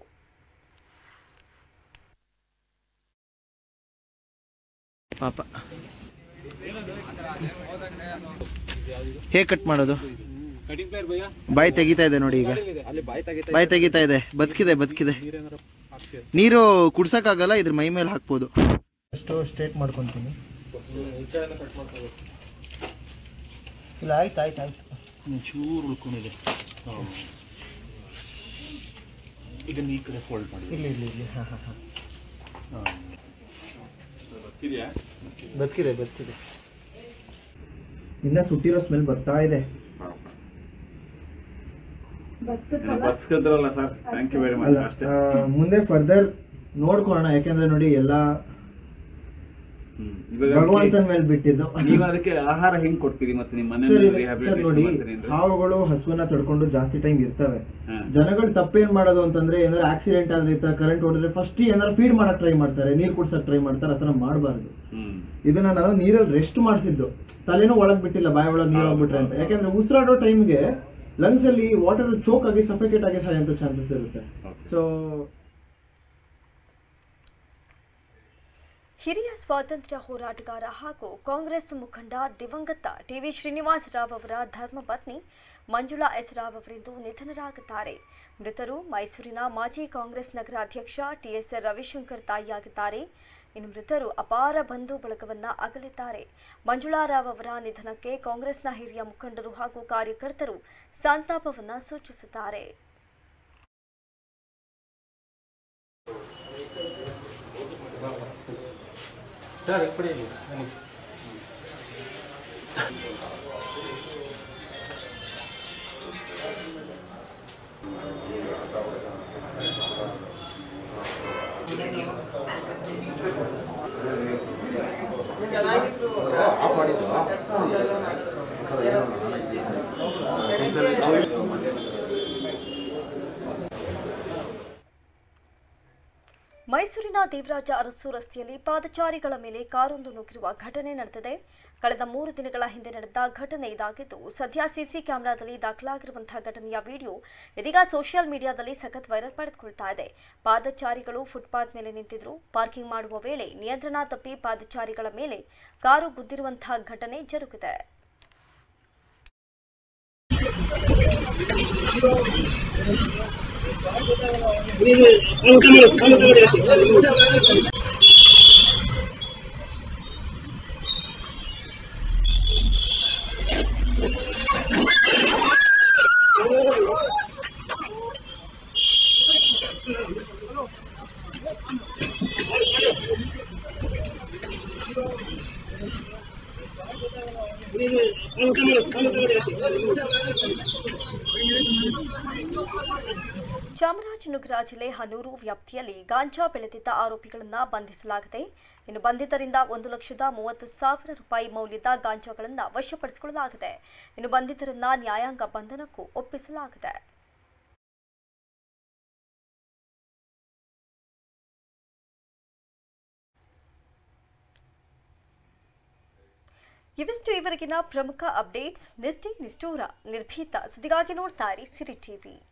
ಪಾಪ ಹೇಗೆ ಕಟ್ ಮಾಡೋದು ಬಾಯಿ ತೆಗಿತಾ ಇದೆ ನೋಡಿ ಈಗ ಬಾಯಿ ತೆಗಿತಾ ಇದೆ ಬದುಕಿದೆ ಬದುಕಿದೆ ನೀರು ಕುಡ್ಸಕ್ಕಾಗಲ್ಲ ಇದ್ರ ಮೈ ಮೇಲೆ ಹಾಕ್ಬೋದು ಅಷ್ಟು ಸ್ಟ್ರೇಟ್ ಮಾಡ್ಕೊತೀನಿ ಇಲ್ಲ ಆಯ್ತು ಆಯ್ತು ಆಯ್ತು ಚೂರು ಉಳ್ಕೊಂಡಿದೆ ಇದನ್ನ ಈ ಕಡೆ ಫೋಲ್ಡ್ ಮಾಡಿ ಇಲ್ಲಿ ಇಲ್ಲಿ ಇಲ್ಲಿ ಹಾಂ ಹಾಂ ಹಾಂ ಬದುಕಿದೆ ಬದುಕಿದೆ ಇನ್ನ ಸುಟ್ಟಿರೋ ಸ್ಮೆಲ್ ಬರ್ತಾ ಇದೆ ಬದುಕಿದ್ರಲ್ಲ sir thank you very much ಅಲ್ಲ ಅಷ್ಟೇ ಆ, ಮುಂದೆ ಫರ್ದರ್ ನೋಡ್ಕೊಳ್ಳೋಣ ಯಾಕಂದ್ರೆ ನೋಡಿ ಎಲ್ಲ ಇವಾಗ ಭಗವಂತನ ಮೇಲೆ ಬಿಟ್ಟಿದ್ದು ನೀವು ಅದಕ್ಕೆ ಆಹಾರ ಹೆಂಗ್ ಕೊಡ್ತೀರಿ ಮತ್ತೆ ನಿಮ್ಮ ಸರ್ ಮನೆಯಲ್ಲಿ ಇದು- ಸರ್ rehabilitation ನೋಡಿ ಮಾಡ್ತೀರಿ ಅಂದ್ರೆ? ಹಾವುಗಳು ಹಸುವನ್ನ ತಡ್ಕೊಂಡು ಜಾಸ್ತಿ ಟೈಮ್ ಇರ್ತವೆ ಹಾ. ಜನಗಳು ತಪ್ಪೇನ್ ಮಾಡೋದು ಅಂತಂದ್ರೆ ಏನಾದ್ರು ಆಕ್ಸಿಡೆಂಟ್ ಆದ್ರೆ ಕರೆಂಟ್ ಹೊಡೆದ್ರೆ ಫಸ್ಟ್ ಏನಾದ್ರು ಫೀಡ್ ಮಾಡಕ್ ಟ್ರೈ ಮಾಡ್ತಾರೆ ನೀರ್ ಕುಡ್ಸಕ್ ಟ್ರೈ ಮಾಡ್ತಾರೆ ಆತರ ಮಾಡಬಾರ್ದು ಹ್ಮ್ ಇದನ್ನ ನಾನು ನೀರಲ್ಲಿ ರೆಸ್ಟ್ ಮಾಡಿಸಿದ್ದು ತಲೆನೂ ಒಳಗ್ ಬಿಟ್ಟಿಲ್ಲ ಬಾಯಿ ಒಳಗ್ ನೀರ್ ಹೋಗ್ಬಿಟ್ರೆ ಅಂತ ಯಾಕಂದ್ರೆ ಉಸಿರಾಡೋ ಟೈಮ್ಗೆ ಲಂಗ್ಸ್ ಅಲ್ಲಿ ವಾಟರ್ ಚೋಕ್ ಆಗಿ ಸಫಿಕೇಟ್ ಆಗಿ ಸಾಯಂತ ಚಾನ್ಸಸ್ ಇರುತ್ತೆ ಸೊ ಹಿರಿಯ ಸ್ವಾತಂತ್ರ್ಯ ಹೋರಾಟಗಾರ ಹಾಗೂ ಕಾಂಗ್ರೆಸ್ ಮುಖಂಡ ದಿವಂಗತ ಟಿವಿ ಶ್ರೀನಿವಾಸ ರಾವ್ ಅವರ ಧರ್ಮಪತ್ನಿ ಮಂಜುಳಾ ಎಸ್ ರಾವ್ ಅವರಿಂದು ನಿಧನರಾಗಿದ್ದಾರೆ ಮೃತರು ಮೈಸೂರಿನ ಮಾಜಿ ಕಾಂಗ್ರೆಸ್ ನಗರ ಅಧ್ಯಕ್ಷ ಟಿಎಸ್ ರವಿಶಂಕರ್ ತಾಯಿಯಾಗಿದ್ದಾರೆ ಇನ್ನು ಮೃತರು ಅಪಾರ ಬಂಧು ಬಳಗವನ್ನ ಅಗಲಿದ್ದಾರೆ ಮಂಜುಳಾ ರಾವ್ ಅವರ ನಿಧನಕ್ಕೆ ಕಾಂಗ್ರೆಸ್ನ ಹಿರಿಯ ಮುಖಂಡರು ಹಾಗೂ ಕಾರ್ಯಕರ್ತರು ಸಂತಾಪವನ್ನ ಸೂಚಿಸಿದ್ದಾರೆ ಮೈಸೂರಿನ ದೇವರಾಜ ಅರಸು ರಸ್ತೆಯಲ್ಲಿ ಪಾದಚಾರಿಗಳ ಮೇಲೆ ಕಾರೊಂದು ನುಗ್ಗಿರುವ ಘಟನೆ ನಡೆದಿದೆ ಕಳೆದ ಮೂರು ದಿನಗಳ ಹಿಂದೆ ನಡೆದ ಘಟನೆ ಇದಾಗಿದ್ದು ಸದ್ಯ ಸಿಸಿ ಕ್ಯಾಮೆರಾದಲ್ಲಿ ದಾಖಲಾಗಿರುವಂತಹ ಘಟನೆಯ ವಿಡಿಯೋ ಇದೀಗ ಸೋಷಿಯಲ್ ಮೀಡಿಯಾದಲ್ಲಿ ಸಖತ್ ವೈರಲ್ ಪಡೆದುಕೊಳ್ತಾ ಇದೆ ಪಾದಚಾರಿಗಳು ಫುಟ್ಪಾತ್ ಮೇಲೆ ನಿಂತಿದ್ರು ಪಾರ್ಕಿಂಗ್ ಮಾಡುವ ವೇಳೆ ನಿಯಂತ್ರಣ ತಪ್ಪಿ ಪಾದಚಾರಿಗಳ ಮೇಲೆ ಕಾರು ಗುದ್ದಿರುವಂತಹ ಘಟನೆ ಜರುಗಿದೆ ಚಾಮರಾಜನಗರ ಜಿಲ್ಲೆ ಹನೂರು ವ್ಯಾಪ್ತಿಯಲ್ಲಿ ಗಾಂಜಾ ಬೆಳೆದಿದ್ದ ಆರೋಪಿಗಳನ್ನ ಬಂಧಿಸಲಾಗಿದೆ ಇನ್ನು ಬಂಧಿತರಿಂದ ಒಂದು ಲಕ್ಷದ ಮೂವತ್ತು ಸಾವಿರ ರೂಪಾಯಿ ಮೌಲ್ಯದ ಗಾಂಜಾಗಳನ್ನು ವಶಪಡಿಸಿಕೊಳ್ಳಲಾಗಿದೆ ಇನ್ನು ಬಂಧಿತರನ್ನ ನ್ಯಾಯಾಂಗ ಬಂಧನಕ್ಕೂ ಒಪ್ಪಿಸಲಾಗಿದೆ ಇವಿಷ್ಟು ಇವರೆಗಿನ ಪ್ರಮುಖ ಅಪ್ಡೇಟ್ಸ್ ನಿಷ್ಠೆ ನಿಷ್ಠೂರ ನಿರ್ಭೀತ ಸುದ್ದಿಗಾಗಿ ನೋಡ್ತಾ ಇರಿ ಸಿರಿ ಟಿವಿ